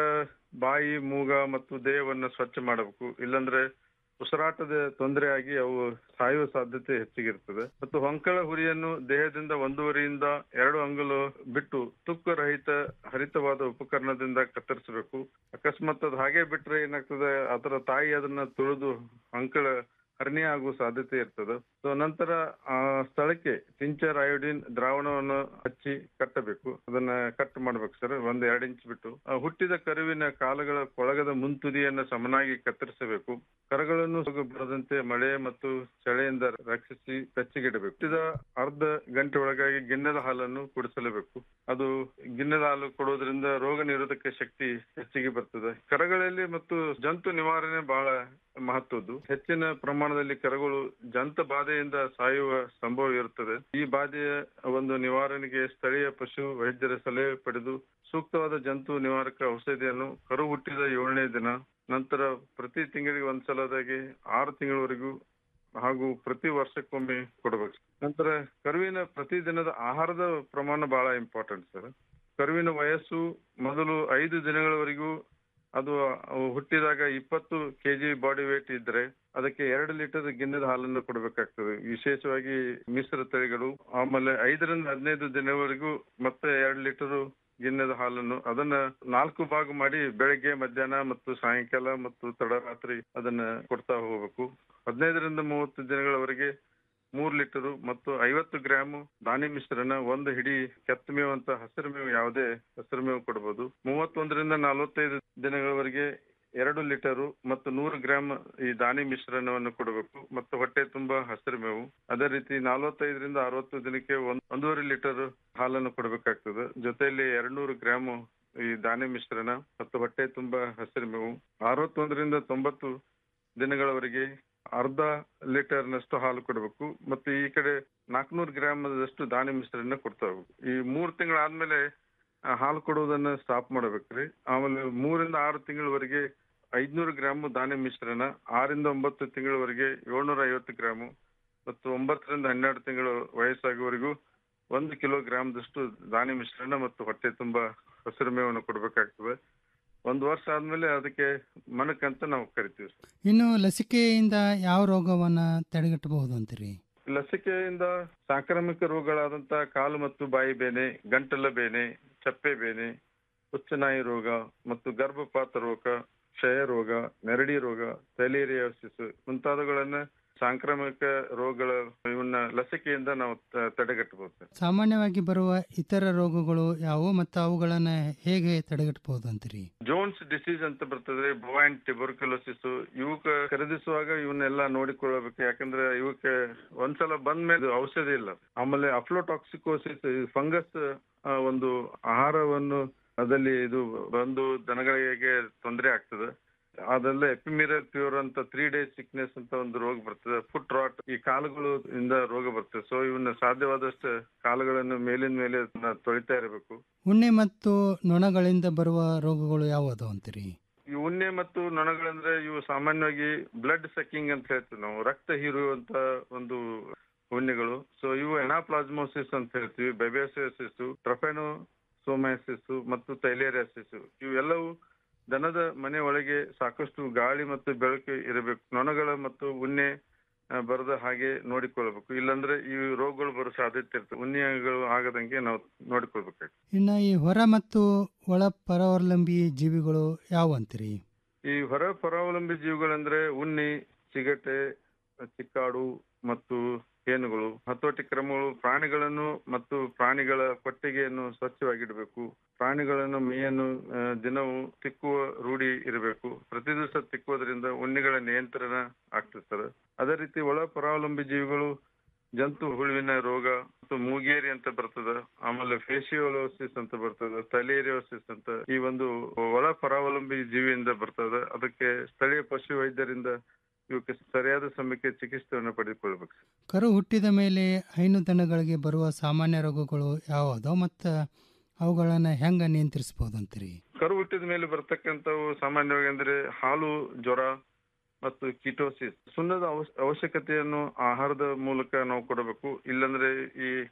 ಬಾಯಿ ಮೂಗ ಮತ್ತು ದೇಹವನ್ನು ಸ್ವಚ್ಛ ಮಾಡಬೇಕು ಇಲ್ಲಾಂದ್ರೆ ಉಸಿರಾಟದ ತೊಂದರೆ ಆಗಿ ಅವು ಸಾಯುವ ಸಾಧ್ಯತೆ ಹೆಚ್ಚಿಗಿರ್ತದೆ ಮತ್ತು ಹೊಂಕಳ ಹುರಿಯನ್ನು ದೇಹದಿಂದ ಒಂದೂವರೆಯಿಂದ ಎರಡು ಅಂಗುಲು ಬಿಟ್ಟು ತುಕ್ಕು ರಹಿತ ಹರಿತವಾದ ಉಪಕರಣದಿಂದ ಕತ್ತರಿಸಬೇಕು ಅಕಸ್ಮಾತ್ ಅದು ಹಾಗೆ ಬಿಟ್ರೆ ಏನಾಗ್ತದೆ ಅದರ ತಾಯಿ ಅದನ್ನ ತುಳಿದು ಹೊಂಕಳ ಹರ್ನಿಯ ಆಗುವ ಸಾಧ್ಯತೆ ಇರ್ತದೆ ಸೊ ನಂತರ ಆ ಸ್ಥಳಕ್ಕೆ ಟಿಂಚರ್ ಅಯೋಡಿನ್ ದ್ರಾವಣವನ್ನು ಹಚ್ಚಿ ಕಟ್ಟಬೇಕು ಅದನ್ನ ಕಟ್ ಮಾಡ್ಬೇಕು ಸರ್ ಒಂದ್ ಎರಡ್ ಇಂಚ್ ಬಿಟ್ಟು ಆ ಹುಟ್ಟಿದ ಕರುವಿನ ಕಾಲುಗಳ ಕೊಳಗದ ಮುಂತುದಿಯನ್ನ ಸಮನಾಗಿ ಕತ್ತರಿಸಬೇಕು ಕರಗಳನ್ನು ಹೋಗಿ ಬರದಂತೆ ಮಳೆ ಮತ್ತು ಚಳಿಯಿಂದ ರಕ್ಷಿಸಿ ಬೆಚ್ಚಗಿಡಬೇಕು ಹುಟ್ಟಿದ ಅರ್ಧ ಗಂಟೆ ಒಳಗಾಗಿ ಗಿಣ್ಣದ ಹಾಲನ್ನು ಕುಡಿಸಲೇಬೇಕು ಅದು ಗಿಣ್ಣದ ಹಾಲು ಕೊಡೋದ್ರಿಂದ ರೋಗ ನಿರೋಧಕ ಶಕ್ತಿ ಹೆಚ್ಚಿಗೆ ಬರ್ತದೆ ಕರಗಳಲ್ಲಿ ಮತ್ತು ಜಂತು ನಿವಾರಣೆ ಬಹಳ ಮಹತ್ವದ್ದು ಹೆಚ್ಚಿನ ಪ್ರಮಾಣದಲ್ಲಿ ಕರಗಳು ಜಂತ ಬಾಧೆಯಿಂದ ಸಾಯುವ ಸಂಭವ ಇರುತ್ತದೆ ಈ ಬಾಧೆಯ ಒಂದು ನಿವಾರಣೆಗೆ ಸ್ಥಳೀಯ ಪಶು ವೈದ್ಯರ ಸಲಹೆ ಪಡೆದು ಸೂಕ್ತವಾದ ಜಂತು ನಿವಾರಕ ಔಷಧಿಯನ್ನು ಕರು ಹುಟ್ಟಿದ ಏಳನೇ ದಿನ ನಂತರ ಪ್ರತಿ ತಿಂಗಳಿಗೆ ಒಂದ್ಸಲದಾಗಿ ಆರು ತಿಂಗಳವರೆಗೂ ಹಾಗೂ ಪ್ರತಿ ವರ್ಷಕ್ಕೊಮ್ಮೆ ಕೊಡಬೇಕು ನಂತರ ಕರುವಿನ ಪ್ರತಿ ದಿನದ ಆಹಾರದ ಪ್ರಮಾಣ ಬಹಳ ಇಂಪಾರ್ಟೆಂಟ್ ಸರ್ ಕರುವಿನ ವಯಸ್ಸು ಮೊದಲು ಐದು ದಿನಗಳವರೆಗೂ ಅದು ಹುಟ್ಟಿದಾಗ ಇಪ್ಪತ್ತು ಕೆಜಿ ಬಾಡಿ ವೇಟ್ ಇದ್ರೆ ಅದಕ್ಕೆ ಎರಡು ಲೀಟರ್ ಗಿಣ್ಣದ ಹಾಲನ್ನು ಕೊಡಬೇಕಾಗ್ತದೆ ವಿಶೇಷವಾಗಿ ಮಿಶ್ರ ತಳಿಗಳು ಆಮೇಲೆ ಐದರಿಂದ ಹದಿನೈದು ದಿನವರೆಗೂ ಮತ್ತೆ ಎರಡು ಲೀಟರ್ ಗಿಣ್ಣದ ಹಾಲನ್ನು ಅದನ್ನ ನಾಲ್ಕು ಭಾಗ ಮಾಡಿ ಬೆಳಗ್ಗೆ ಮಧ್ಯಾಹ್ನ ಮತ್ತು ಸಾಯಂಕಾಲ ಮತ್ತು ತಡರಾತ್ರಿ ಅದನ್ನ ಕೊಡ್ತಾ ಹೋಗ್ಬೇಕು ಹದಿನೈದರಿಂದ ಮೂವತ್ತು ದಿನಗಳವರೆಗೆ ಮೂರ್ ಲೀಟರ್ ಮತ್ತು ಐವತ್ತು ಗ್ರಾಮ್ ದಾನಿ ಮಿಶ್ರಣ ಒಂದು ಹಿಡಿ ಕೆತ್ತ ಮೇವು ಅಂತ ಹಸಿರು ಮೇವು ಯಾವುದೇ ಹಸಿರು ಮೇವು ಕೊಡಬಹುದು ಮೂವತ್ತೊಂದರಿಂದ ನಲವತ್ತೈದು ದಿನಗಳವರೆಗೆ ಎರಡು ಲೀಟರು ಮತ್ತು ನೂರು ಗ್ರಾಮ್ ಈ ದಾನಿ ಮಿಶ್ರಣವನ್ನು ಕೊಡಬೇಕು ಮತ್ತು ಹೊಟ್ಟೆ ತುಂಬಾ ಹಸಿರು ಮೇವು ಅದೇ ರೀತಿ ನಲವತ್ತೈದರಿಂದ ಅರವತ್ತು ದಿನಕ್ಕೆ ಒಂದ್ ಒಂದೂವರೆ ಲೀಟರ್ ಹಾಲನ್ನು ಕೊಡಬೇಕಾಗ್ತದೆ ಜೊತೆಯಲ್ಲಿ ಎರಡ್ನೂರು ಗ್ರಾಮ್ ಈ ದಾನಿ ಮಿಶ್ರಣ ಮತ್ತು ಹೊಟ್ಟೆ ತುಂಬಾ ಹಸಿರು ಮೇವು ಅರವತ್ತೊಂದರಿಂದ ತೊಂಬತ್ತು ದಿನಗಳವರೆಗೆ ಅರ್ಧ ಲೀಟರ್ನಷ್ಟು ಹಾಲು ಕೊಡಬೇಕು ಮತ್ತು ಈ ಕಡೆ ನಾಲ್ಕನೂರು ಗ್ರಾಮದಷ್ಟು ದಾನಿ ಮಿಶ್ರಣ ಕೊಡ್ತಾ ಹೋಗ್ಬೇಕು ಈ ಮೂರ್ ತಿಂಗಳಾದ್ಮೇಲೆ ಆ, ಹಾಲು ಕೊಡುವುದನ್ನ ಸ್ಟಾಪ್ ಮಾಡಬೇಕ್ರಿ ಆಮೇಲೆ ಮೂರಿಂದ ಆರು ತಿಂಗಳವರೆಗೆ ಐದ್ನೂರು ಗ್ರಾಮ್ ದಾನಿ ಮಿಶ್ರಣ ಆರಿಂದ ಒಂಬತ್ತು ತಿಂಗಳವರೆಗೆ ಏಳ್ನೂರ ಐವತ್ತು ಗ್ರಾಮು ಮತ್ತು ಒಂಬತ್ತರಿಂದ ಹನ್ನೆರಡು ತಿಂಗಳು ವಯಸ್ಸಾಗುವವರೆಗೂ ಒಂದು ಕಿಲೋಗ್ರಾಮ್ದಷ್ಟು ದಾನಿ ಮಿಶ್ರಣ ಮತ್ತು ಹೊಟ್ಟೆ ತುಂಬಾ ಹಸಿರು ಮೇವನ್ನು ಕೊಡಬೇಕಾಗ್ತದೆ ಒಂದು ವರ್ಷ ಆದ್ಮೇಲೆ ಅದಕ್ಕೆ ಮಣಕ್ ಅಂತ ನಾವು ಕರಿತೀವಿ ಇನ್ನು ಲಸಿಕೆಯಿಂದ ಯಾವ ರೋಗವನ್ನ ತಡೆಗಟ್ಟಬಹುದು ಅಂತೀರಿ ಲಸಿಕೆಯಿಂದ ಸಾಂಕ್ರಾಮಿಕ ರೋಗಗಳಾದಂತ ಕಾಲು ಮತ್ತು ಬಾಯಿ ಬೇನೆ ಗಂಟಲ ಬೇನೆ ಚಪ್ಪೆ ಬೇನೆ ಹುಚ್ಚನಾಯಿ ರೋಗ ಮತ್ತು ಗರ್ಭಪಾತ ರೋಗ ಕ್ಷಯ ರೋಗ ನೆರಡಿ ರೋಗ ಥೈಲೇರಿಯೋಸಿಸ್ ಮುಂತಾದವುಗಳನ್ನ ಸಾಂಕ್ರಾಮಿಕ ರೋಗಗಳ ಇವನ್ನ ಲಸಿಕೆಯಿಂದ ನಾವು ತ- ತಡೆಗಟ್ಟಬಹುದು ಸರ್. ಸಾಮಾನ್ಯವಾಗಿ ಬರುವ ಇತರ ರೋಗಗಳು ಯಾವುವು ಮತ್ತು ಅವುಗಳನ್ನ ಹೇಗೆ ತಡೆಗಟ್ಟಬಹುದು ಅಂತೀರಿ ಜೋನ್ಸ್ ಡಿಸೀಸ್ ಅಂತ ಬರ್ತದೆ ಬೊವೈನ್ ಟ್ಯೂಬರ್ಕ್ಯುಲೋಸಿಸ್ ಇವಕ್ಕ ಖರೀದಿಸುವಾಗ ಇವನ್ನೆಲ್ಲ ನೋಡಿಕೊಳ್ಳಬೇಕು ಯಾಕಂದ್ರೆ ಇವಕ್ಕೆ ಒಂದ್ಸಲ ಬಂದ ಮೇಲೆ ಔಷಧಿ ಇಲ್ಲ ಆಮೇಲೆ ಅಫ್ಲೋಟಾಕ್ಸಿಕೋಸಿಸ್ ಫಂಗಸ್ ಒಂದು ಆಹಾರವನ್ನು ಅದಲ್ಲಿ ಇದು ಬಂದು ದನಗಳಿಗೆ ತೊಂದರೆ ಆಗ್ತದೆ ಅದೆಲ್ಲ ಎಪಿಮಿರಲ್ ಪ್ಯೂರ್ ಅಂತ ತ್ರೀ ಡೇಸ್ ಸಿಕ್ನೆಸ್ ಅಂತ ಒಂದು ರೋಗ ಬರ್ತದೆ ಫುಟ್ ರಾಟ್ ಈ ಕಾಲುಗಳು ಇಂದ ರೋಗ ಬರ್ತದೆ ಸೊ ಇವನ್ನ ಸಾಧ್ಯವಾದಷ್ಟು ಕಾಲುಗಳನ್ನು ಮೇಲಿನ ಮೇಲೆ ಅದನ್ನ ತೊಳಿತಾ ಇರಬೇಕು ಉಣ್ಣೆ ಮತ್ತು ನೊಣಗಳಿಂದ ಬರುವ ರೋಗಗಳು ಯಾವುವು ಅಂತೀರಿ ಈ ಉಣ್ಣೆ ಮತ್ತು ನೊಣಗಳಂದ್ರೆ ಇವು ಸಾಮಾನ್ಯವಾಗಿ ಬ್ಲಡ್ ಸಕ್ಕಿಂಗ್ ಅಂತ ಹೇಳ್ತೀವಿ ನಾವು ರಕ್ತ ಹೀರುವಂತ ಒಂದು ಉಣ್ಣೆಗಳು ಸೊ ಇವು ಎನಾಪ್ಲಾಸ್ಮೋಸಿಸ್ ಅಂತ ಹೇಳ್ತೀವಿ ಬೆಬೇಸಿಸ್ ಟ್ರಫೆನೋ ಸೋಮೈಸಿಸ್ ಮತ್ತು ತೈಲೇರಿಯಾಸಿಸ್ ಇವೆಲ್ಲವೂ ದನದ ಮನೆ ಒಳಗೆ ಸಾಕಷ್ಟು ಗಾಳಿ ಮತ್ತು ಬೆಳಕು ಇರಬೇಕು ನೊಣಗಳ ಮತ್ತು ಉಣ್ಣೆ ಆ, ಬರದ ಹಾಗೆ ನೋಡಿಕೊಳ್ಬೇಕು ಇಲ್ಲಾಂದ್ರೆ ಈ ರೋಗಗಳು ಬರೋ ಸಾಧ್ಯತೆ ಇರ್ತದೆ ಉಣ್ಣೆಗಳು ಆಗದಂಗೆ ನಾವು ನೋಡಿಕೊಳ್ಬೇಕಾಗ್ತದೆ ಇನ್ನು ಈ ಹೊರ ಮತ್ತು ಒಳ ಪರಾವಲಂಬಿ ಜೀವಿಗಳು ಯಾವ ಅಂತೀರಿ ಈ ಹೊರ ಪರಾವಲಂಬಿ ಜೀವಿಗಳಂದ್ರೆ ಉಣ್ಣಿ ಚಿಗಟೆ ಚಿಕ್ಕಾಡು ಮತ್ತು ಹೇನುಗಳು ಹತೋಟಿ ಕ್ರಮಗಳು ಪ್ರಾಣಿಗಳನ್ನು ಮತ್ತು ಪ್ರಾಣಿಗಳ ಕೊಟ್ಟಿಗೆಯನ್ನು ಸ್ವಚ್ಛವಾಗಿಡಬೇಕು ಪ್ರಾಣಿಗಳನ್ನು ಮೇಯನ್ನು ಆ, ದಿನವೂ ತಿಕ್ಕುವ ರೂಢಿ ಇರಬೇಕು ಪ್ರತಿ ದಿವಸ ತಿಕ್ಕುವುದರಿಂದ ಉಣ್ಣಿಗಳ ನಿಯಂತ್ರಣ ಆಗ್ತಿರ್ತದೆ ಅದೇ ರೀತಿ ಒಳ ಪರಾವಲಂಬಿ ಜೀವಿಗಳು ಜಂತು ಹುಳುವಿನ ರೋಗ ಮತ್ತು ಮೂಗೇರಿ ಅಂತ ಬರ್ತದ ಆಮೇಲೆ ಫೇಶಿಯೋಲೋಸಿಸ್ ಅಂತ ಬರ್ತದ ತಲೇರಿಯೋಸಿಸ್ ಅಂತ ಈ ಒಂದು ಒಳ ಪರಾವಲಂಬಿ ಜೀವಿಯಿಂದ ಬರ್ತದ ಅದಕ್ಕೆ ಸ್ಥಳೀಯ ಪಶು ವೈದ್ಯರಿಂದ ಇವಕ್ಕೆ ಸರಿಯಾದ ಸಮಯಕ್ಕೆ ಚಿಕಿತ್ಸೆಯನ್ನು ಪಡೆದುಕೊಳ್ಬೇಕು ಕರು ಹುಟ್ಟಿದ ಮೇಲೆ ಹೈನು ದನಗಳಿಗೆ ಬರುವ ಸಾಮಾನ್ಯ ರೋಗಗಳು ಯಾವುದೋ ಮತ್ತು ಅವುಗಳನ್ನು ಹೆಂಗೆ ನಿಯಂತ್ರಿಸ್ಬೋದು ಅಂತೀರಿ ಕರು ಹುಟ್ಟಿದ ಮೇಲೆ ಬರ್ತಕ್ಕಂಥವು ಸಾಮಾನ್ಯವಾಗಿ ಅಂದ್ರೆ ಹಾಲು ಜ್ವರ ಮತ್ತು ಕಿಟೋಸಿಸ್ ಸುಣ್ಣದ ಅವಶ್ಯ- ಅವಶ್ಯಕತೆಯನ್ನು ಆಹಾರದ ಮೂಲಕ ನಾವು ಕೊಡಬೇಕು ಇಲ್ಲಂದ್ರೆ ಈ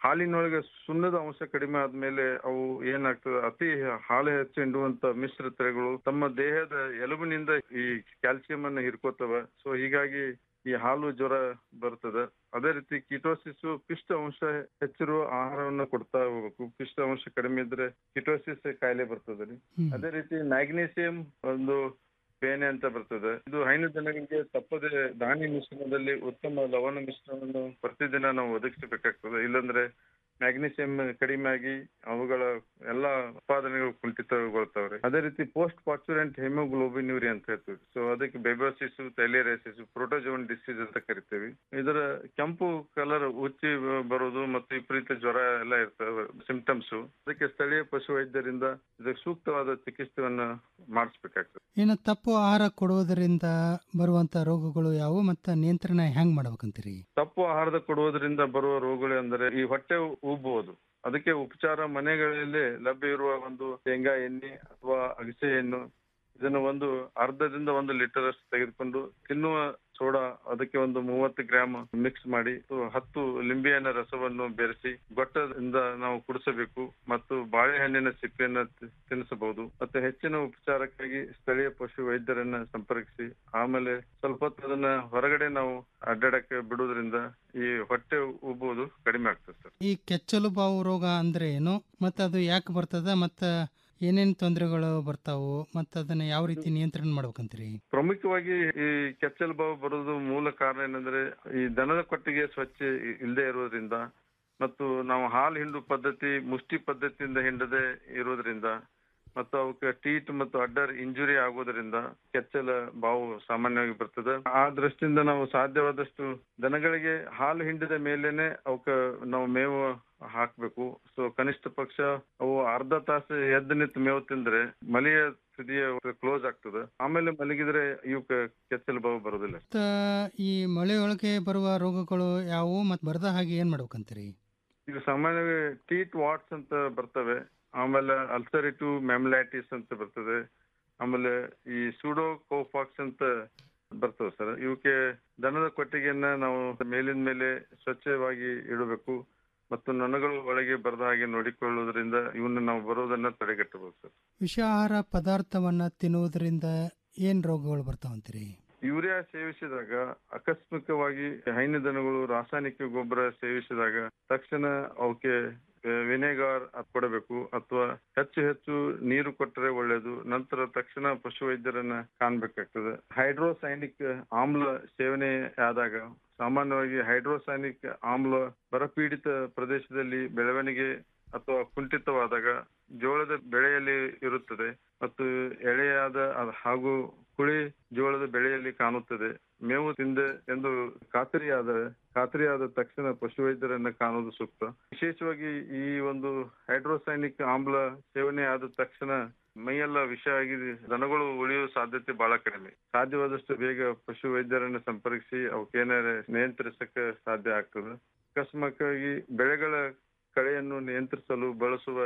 ಹಾಲಿನೊಳಗೆ ಸುಣ್ಣದ ಅಂಶ ಕಡಿಮೆ ಆದ್ಮೇಲೆ ಅವು ಏನಾಗ್ತದೆ ಅತಿ ಹಾಲು ಹೆಚ್ಚು ಹಿಂಡುವಂತ ಮಿಶ್ರ ತಳಿಗಳು ತಮ್ಮ ದೇಹದ ಎಲುಬಿನಿಂದ ಈ ಕ್ಯಾಲ್ಸಿಯಂ ಅನ್ನ ಹಿರ್ಕೋತವ ಸೊ ಹೀಗಾಗಿ ಈ ಹಾಲು ಜ್ವರ ಬರ್ತದೆ ಅದೇ ರೀತಿ ಕೀಟೋಸಿಸ್ ಪಿಷ್ಟ ಅಂಶ ಹೆಚ್ಚಿರುವ ಆಹಾರವನ್ನ ಕೊಡ್ತಾ ಹೋಗ್ಬೇಕು ಪಿಷ್ಟ ಅಂಶ ಕಡಿಮೆ ಇದ್ರೆ ಕಿಟೋಸಿಸ್ ಕಾಯಿಲೆ ಬರ್ತದೆ ರೀ ಅದೇ ರೀತಿ ಮ್ಯಾಗ್ನೀಸಿಯಂ ಒಂದು ಬೇನೆ ಅಂತ ಬರ್ತದೆ ಇದು ಹೈನು ದನಗಳಿಗೆ ತಪ್ಪದೆ ದಾನಿ ಮಿಶ್ರಣದಲ್ಲಿ ಉತ್ತಮ ಲವಣ ಮಿಶ್ರಣವನ್ನು ಪ್ರತಿದಿನ ನಾವು ಒದಗಿಸಬೇಕಾಗ್ತದೆ ಇಲ್ಲಾಂದ್ರೆ ಮ್ಯಾಗ್ನೀಸಿಯಂ ಕಡಿಮೆ ಆಗಿ ಅವುಗಳ ಎಲ್ಲಾ ಉತ್ಪಾದನೆಗಳು ಕುಂಠಿತಗೊಳ್ತಾವ್ರಿ ಅದೇ ರೀತಿ ಪೋಸ್ಟ್ ಪಾಚುರೆಂಟ್ ಹೆಮೋಗ್ಲೋಬಿನ್ಯೂರಿ ಅಂತ ಹೇಳ್ತೀವಿ ಸೊ ಅದಕ್ಕೆ ಬೆಬೋಸಿಸ್ ಥೈಲೇರೈಸಿಸ್ ಪ್ರೋಟೋಜೋನ್ ಡಿಸೀಸ್ ಅಂತ ಕರಿತೀವಿ ಇದರ ಕೆಂಪು ಕಲರ್ ಉಚ್ಚಿ ಬರೋದು ಮತ್ತು ವಿಪರೀತ ಜ್ವರ ಎಲ್ಲ ಇರ್ತವೆ ಸಿಂಪ್ಟಮ್ಸ್ ಅದಕ್ಕೆ ಸ್ಥಳೀಯ ಪಶು ವೈದ್ಯರಿಂದ ಇದಕ್ಕೆ ಸೂಕ್ತವಾದ ಚಿಕಿತ್ಸೆಯನ್ನ ಮಾಡಿಸ್ಬೇಕಾಗ್ತದೆ ಇನ್ನು ತಪ್ಪು ಆಹಾರ ಕೊಡುವುದರಿಂದ ಬರುವಂತ ರೋಗಗಳು ಯಾವುವು ಮತ್ತು ನಿಯಂತ್ರಣ ಹೆಂಗ್ ಮಾಡ್ಬೇಕಂತೀರಿ ತಪ್ಪು ಆಹಾರದ ಕೊಡುವುದರಿಂದ ಬರುವ ರೋಗಗಳು ಅಂದರೆ ಈ ಹೊಟ್ಟೆ ಉಬ್ಬುವುದು ಅದಕ್ಕೆ ಉಪಚಾರ ಮನೆಗಳಲ್ಲಿ ಲಭ್ಯ ಇರುವ ಒಂದು ಶೇಂಗಾ ಎಣ್ಣೆ ಅಥವಾ ಅಗಸೆ ಎಣ್ಣು ಇದನ್ನು ಒಂದು ಅರ್ಧದಿಂದ ಒಂದು ಲೀಟರ್ ಅಷ್ಟು ತೆಗೆದುಕೊಂಡು ತಿನ್ನುವ ಸೋಡಾ ಅದಕ್ಕೆ ಒಂದು ಮೂವತ್ತು ಗ್ರಾಮ್ ಮಿಕ್ಸ್ ಮಾಡಿ ಮತ್ತು ಹತ್ತು ಲಿಂಬೆಹಣ್ಣಿನ ರಸವನ್ನು ಬೆರೆಸಿ ಗೊಟ್ಟದಿಂದ ನಾವು ಕುಡಿಸಬೇಕು ಮತ್ತು ಬಾಳೆಹಣ್ಣಿನ ಸಿಪ್ಪೆಯನ್ನ ತಿ- ತಿನ್ನಿಸಬಹುದು ಮತ್ತೆ ಹೆಚ್ಚಿನ ಉಪಚಾರಕ್ಕಾಗಿ ಸ್ಥಳೀಯ ಪಶು ವೈದ್ಯರನ್ನ ಸಂಪರ್ಕಿಸಿ ಆಮೇಲೆ ಸ್ವಲ್ಪ ಹೊತ್ತು ಅದನ್ನ ಹೊರಗಡೆ ನಾವು ಅಡ್ಡಾಡಕ್ಕೆ ಬಿಡುವುದರಿಂದ ಈ ಹೊಟ್ಟೆ ಉಬ್ಬುವುದು ಕಡಿಮೆ ಆಗ್ತದೆ ಸರ್ ಈ ಕೆಚ್ಚಲು ಬಾವು ರೋಗ ಅಂದ್ರೆ ಏನು ಮತ್ತು ಅದು ಯಾಕೆ ಬರ್ತದ ಮತ್ತು ಏನೇನು ತೊಂದರೆಗಳು ಬರ್ತಾವು ಮತ್ತು ಅದನ್ನ ಯಾವ ರೀತಿ ನಿಯಂತ್ರಣ ಮಾಡ್ಬೇಕಂತೀರಿ ಪ್ರಮುಖವಾಗಿ ಈ ಕೆಚ್ಚಲು ಬಾವು ಬರೋದು ಮೂಲ ಕಾರಣ ಏನಂದ್ರೆ ಈ ದನದ ಕೊಟ್ಟಿಗೆ ಸ್ವಚ್ಛ ಇ- ಇಲ್ಲದೆ ಇರೋದ್ರಿಂದ ಮತ್ತು ನಾವು ಹಾಲು ಹಿಂಡು ಪದ್ಧತಿ ಮುಷ್ಟಿ ಪದ್ಧತಿಯಿಂದ ಹಿಂಡದೆ ಇರೋದ್ರಿಂದ ಮತ್ತು ಅವಕ್ಕೆ ಟೀಟ್ ಮತ್ತು ಅಡ್ಡರ್ ಇಂಜುರಿ ಆಗೋದ್ರಿಂದ ಕೆಚ್ಚಲ ಬಾವು ಸಾಮಾನ್ಯವಾಗಿ ಬರ್ತದೆ ಆ ದೃಷ್ಟಿಯಿಂದ ನಾವು ಸಾಧ್ಯವಾದಷ್ಟು ದನಗಳಿಗೆ ಹಾಲು ಹಿಂಡಿದ ಮೇಲೇನೆ ಅವಕ್ಕೆ ನಾವು ಮೇವು ಹಾಕ್ಬೇಕು ಸೊ ಕನಿಷ್ಠ ಪಕ್ಷ ಅವು ಅರ್ಧ ತಾಸು ಎದ್ದು ನಿಂತು ಮೇವು ತಿಂದ್ರೆ ಮಲಿಯ ತುದಿಯ ಕ್ಲೋಸ್ ಆಗ್ತದೆ ಆಮೇಲೆ ಮಲಗಿದ್ರೆ ಇವಕ್ಕೆ ಕೆಚ್ಚಲು ಬಾವು ಬರೋದಿಲ್ಲ ಮತ್ತು ಈ ಮಳೆಯೊಳಗೆ ಬರುವ ರೋಗಗಳು ಯಾವುವು ಮತ್ತು ಬರದ ಹಾಗೆ ಏನು ಮಾಡ್ಬೇಕಂತೀರಿ ಈಗ ಸಾಮಾನ್ಯವಾಗಿ ಟೀಟ್ ವಾಟ್ಸ್ ಅಂತ ಬರ್ತವೆ ಆಮೇಲೆ ಅಲ್ಸರಿಟಿವ್ ಮೆಮ್ಲೈಟಿಸ್ ಅಂತ ಬರ್ತದೆ ಆಮೇಲೆ ಈ ಸೂಡೋ ಕೋಫಾಕ್ಸ್ ಅಂತ ಬರ್ತವೆ ಸರ್ ಇವಕ್ಕೆ ದನದ ಕೊಟ್ಟಿಗೆಯನ್ನ ನಾವು ಮೇಲಿನ ಮೇಲೆ ಸ್ವಚ್ಛವಾಗಿ ಇಡಬೇಕು ಮತ್ತು ನೊಣಗಳು ಒಳಗೆ ಬರದ ಹಾಗೆ ನೋಡಿಕೊಳ್ಳುವುದರಿಂದ ಇವನ್ನ ನಾವು ಬರೋದನ್ನ ತಡೆಗಟ್ಟಬಹುದು ಸರ್ ವಿಷಾಹಾರ ಪದಾರ್ಥವನ್ನ ತಿನ್ನುವುದರಿಂದ ಏನು ರೋಗಗಳು ಬರ್ತಾವಂತೀರಿ ಯೂರಿಯಾ ಸೇವಿಸಿದಾಗ ಆಕಸ್ಮಿಕವಾಗಿ ಹೈನು ದನಗಳು ರಾಸಾಯನಿಕ ಗೊಬ್ಬರ ಸೇವಿಸಿದಾಗ ತಕ್ಷಣ ಅವಕ್ಕೆ ವಿನೆಗಾರ್ ಕೊಡಬೇಕು ಅಥವಾ ಹೆಚ್ಚು ಹೆಚ್ಚು ನೀರು ಕೊಟ್ಟರೆ ಒಳ್ಳೆಯದು ನಂತರ ತಕ್ಷಣ ಪಶು ವೈದ್ಯರನ್ನ ಕಾಣ್ಬೇಕಾಗ್ತದೆ ಹೈಡ್ರೋಸೈನಿಕ್ ಆಮ್ಲ ಸೇವನೆ ಆದಾಗ ಸಾಮಾನ್ಯವಾಗಿ ಹೈಡ್ರೋಸೈನಿಕ್ ಆಮ್ಲ ಬರಪೀಡಿತ ಪ್ರದೇಶದಲ್ಲಿ ಬೆಳವಣಿಗೆ ಅಥವಾ ಕುಂಠಿತವಾದಾಗ ಜೋಳದ ಬೆಳೆಯಲ್ಲಿ ಇರುತ್ತದೆ ಮತ್ತು ಎಳೆಯಾದ ಅ- ಹಾಗೂ ಕುಳಿ ಜೋಳದ ಬೆಳೆಯಲ್ಲಿ ಕಾಣುತ್ತದೆ ಮೇವು ತಿಂದೆ ಎಂದು ಖಾತರಿಯಾದ ಖಾತರಿಯಾದ ತಕ್ಷಣ ಪಶುವೈದ್ಯರನ್ನ ಕಾಣುವುದು ಸೂಕ್ತ ವಿಶೇಷವಾಗಿ ಈ ಒಂದು ಹೈಡ್ರೋಸೈನಿಕ್ ಆಮ್ಲ ಸೇವನೆ ಆದ ತಕ್ಷಣ ಮೈಯೆಲ್ಲ ವಿಷ ಆಗಿ ದನಗಳು ಉಳಿಯುವ ಸಾಧ್ಯತೆ ಬಹಳ ಕಡಿಮೆ ಸಾಧ್ಯವಾದಷ್ಟು ಬೇಗ ಪಶು ವೈದ್ಯರನ್ನ ಸಂಪರ್ಕಿಸಿ ಅವಕ್ಕೇನಾರ ನಿಯಂತ್ರಿಸಕ್ಕೆ ಸಾಧ್ಯ ಆಗ್ತದೆ ಅಕಸ್ಮಾತ್ತಾಗಿ ಬೆಳೆಗಳ ಕಳೆಯನ್ನು ನಿಯಂತ್ರಿಸಲು ಬಳಸುವ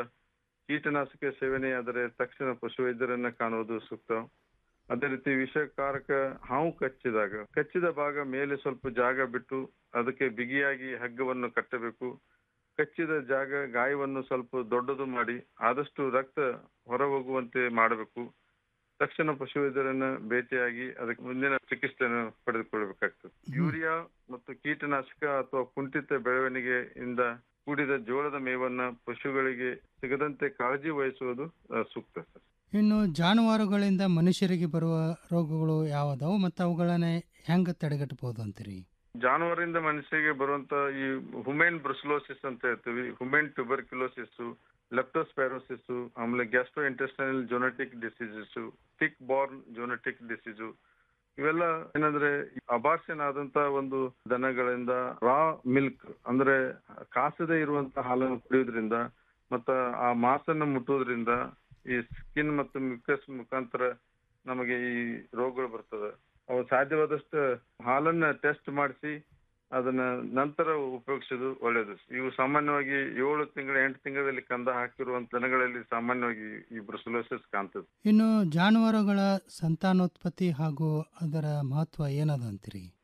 ಕೀಟನಾಶಕ ಸೇವನೆಯಾದರೆ ತಕ್ಷಣ ಪಶುವೈದ್ಯರನ್ನ ಕಾಣುವುದು ಸೂಕ್ತ ಅದೇ ರೀತಿ ವಿಷಕಾರಕ ಹಾವು ಕಚ್ಚಿದಾಗ ಕಚ್ಚಿದ ಭಾಗ ಮೇಲೆ ಸ್ವಲ್ಪ ಜಾಗ ಬಿಟ್ಟು ಅದಕ್ಕೆ ಬಿಗಿಯಾಗಿ ಹಗ್ಗವನ್ನು ಕಟ್ಟಬೇಕು ಕಚ್ಚಿದ ಜಾಗ ಗಾಯವನ್ನು ಸ್ವಲ್ಪ ದೊಡ್ಡದು ಮಾಡಿ ಆದಷ್ಟು ರಕ್ತ ಹೊರ ಹೋಗುವಂತೆ ಮಾಡಬೇಕು ತಕ್ಷಣ ಪಶುವೈದ್ಯರನ್ನ ಭೇಟಿಯಾಗಿ ಅದಕ್ಕೆ ಮುಂದಿನ ಚಿಕಿತ್ಸೆಯನ್ನು ಪಡೆದುಕೊಳ್ಳಬೇಕಾಗ್ತದೆ ಯೂರಿಯಾ ಮತ್ತು ಕೀಟನಾಶಕ ಅಥವಾ ಕುಂಠಿತ ಬೆಳವಣಿಗೆಯಿಂದ ಕೂಡಿದ ಜೋಳದ ಮೇವನ್ನ ಪಶುಗಳಿಗೆ ಸಿಗದಂತೆ ಕಾಳಜಿ ವಹಿಸುವುದು ಆ, ಸೂಕ್ತ ಸರ್ ಇನ್ನು ಜಾನುವಾರುಗಳಿಂದ ಮನುಷ್ಯರಿಗೆ ಬರುವ ರೋಗಗಳು ಯಾವುದಾವು ಮತ್ತು ಅವುಗಳನ್ನ ಹೆಂಗೆ ತಡೆಗಟ್ಟಬಹುದು ಅಂತೀರಿ ಜಾನುವಾರಿಂದ ಮನುಷ್ಯರಿಗೆ ಬರುವಂತ ಈ ಹುಮೇನ್ ಬ್ರುಸ್ಲೋಸಿಸ್ ಅಂತ ಹೇಳ್ತೀವಿ ಹುಮೇನ್ ಟ್ಯೂಬರ್ಕ್ಯುಲೋಸಿಸ್ ಲೆಪ್ಟೋಸ್ಪೈರೋಸಿಸ್ ಆಮೇಲೆ gastro intestinal zoonotic diseases tick borne zoonotic disease ಇವೆಲ್ಲ ಏನಂದ್ರೆ ಅಬಾರ್ಷನ್ ಆದಂತ ಒಂದು ದನಗಳಿಂದ ರಾ ಮಿಲ್ಕ್ ಅಂದ್ರೆ ಕಾಸದೇ ಇರುವಂತ ಹಾಲನ್ನು ಕುಡಿಯೋದ್ರಿಂದ ಮತ್ತ ಆ ಮಾಸನ್ನ ಮುಟ್ಟೋದ್ರಿಂದ ಈ ಸ್ಕಿನ್ ಮತ್ತು ಮ್ಯೂಕಸ್ ಮುಖಾಂತರ ನಮಗೆ ಈ ರೋಗಗಳು ಬರ್ತದೆ ಅವು ಸಾಧ್ಯವಾದಷ್ಟು ಹಾಲನ್ನ ಟೆಸ್ಟ್ ಮಾಡಿಸಿ ಅದನ್ನ ನಂತರ ಉಪಯೋಗಿಸೋದು ಒಳ್ಳೇದು ಇವು ಸಾಮಾನ್ಯವಾಗಿ ಏಳು ತಿಂಗಳ ಎಂಟು ತಿಂಗಳಲ್ಲಿ ಕಂದ ಹಾಕಿರುವಂತ ದನಗಳಲ್ಲಿ ಸಾಮಾನ್ಯವಾಗಿ ಈ ಬ್ರುಸಲೋಸಿಸ್ ಕಾಣ್ತದೆ ಇನ್ನು ಜಾನುವಾರುಗಳ ಸಂತಾನೋತ್ಪತ್ತಿ ಹಾಗೂ ಅದರ ಮಹತ್ವ ಏನದ ಅಂತೀರಿ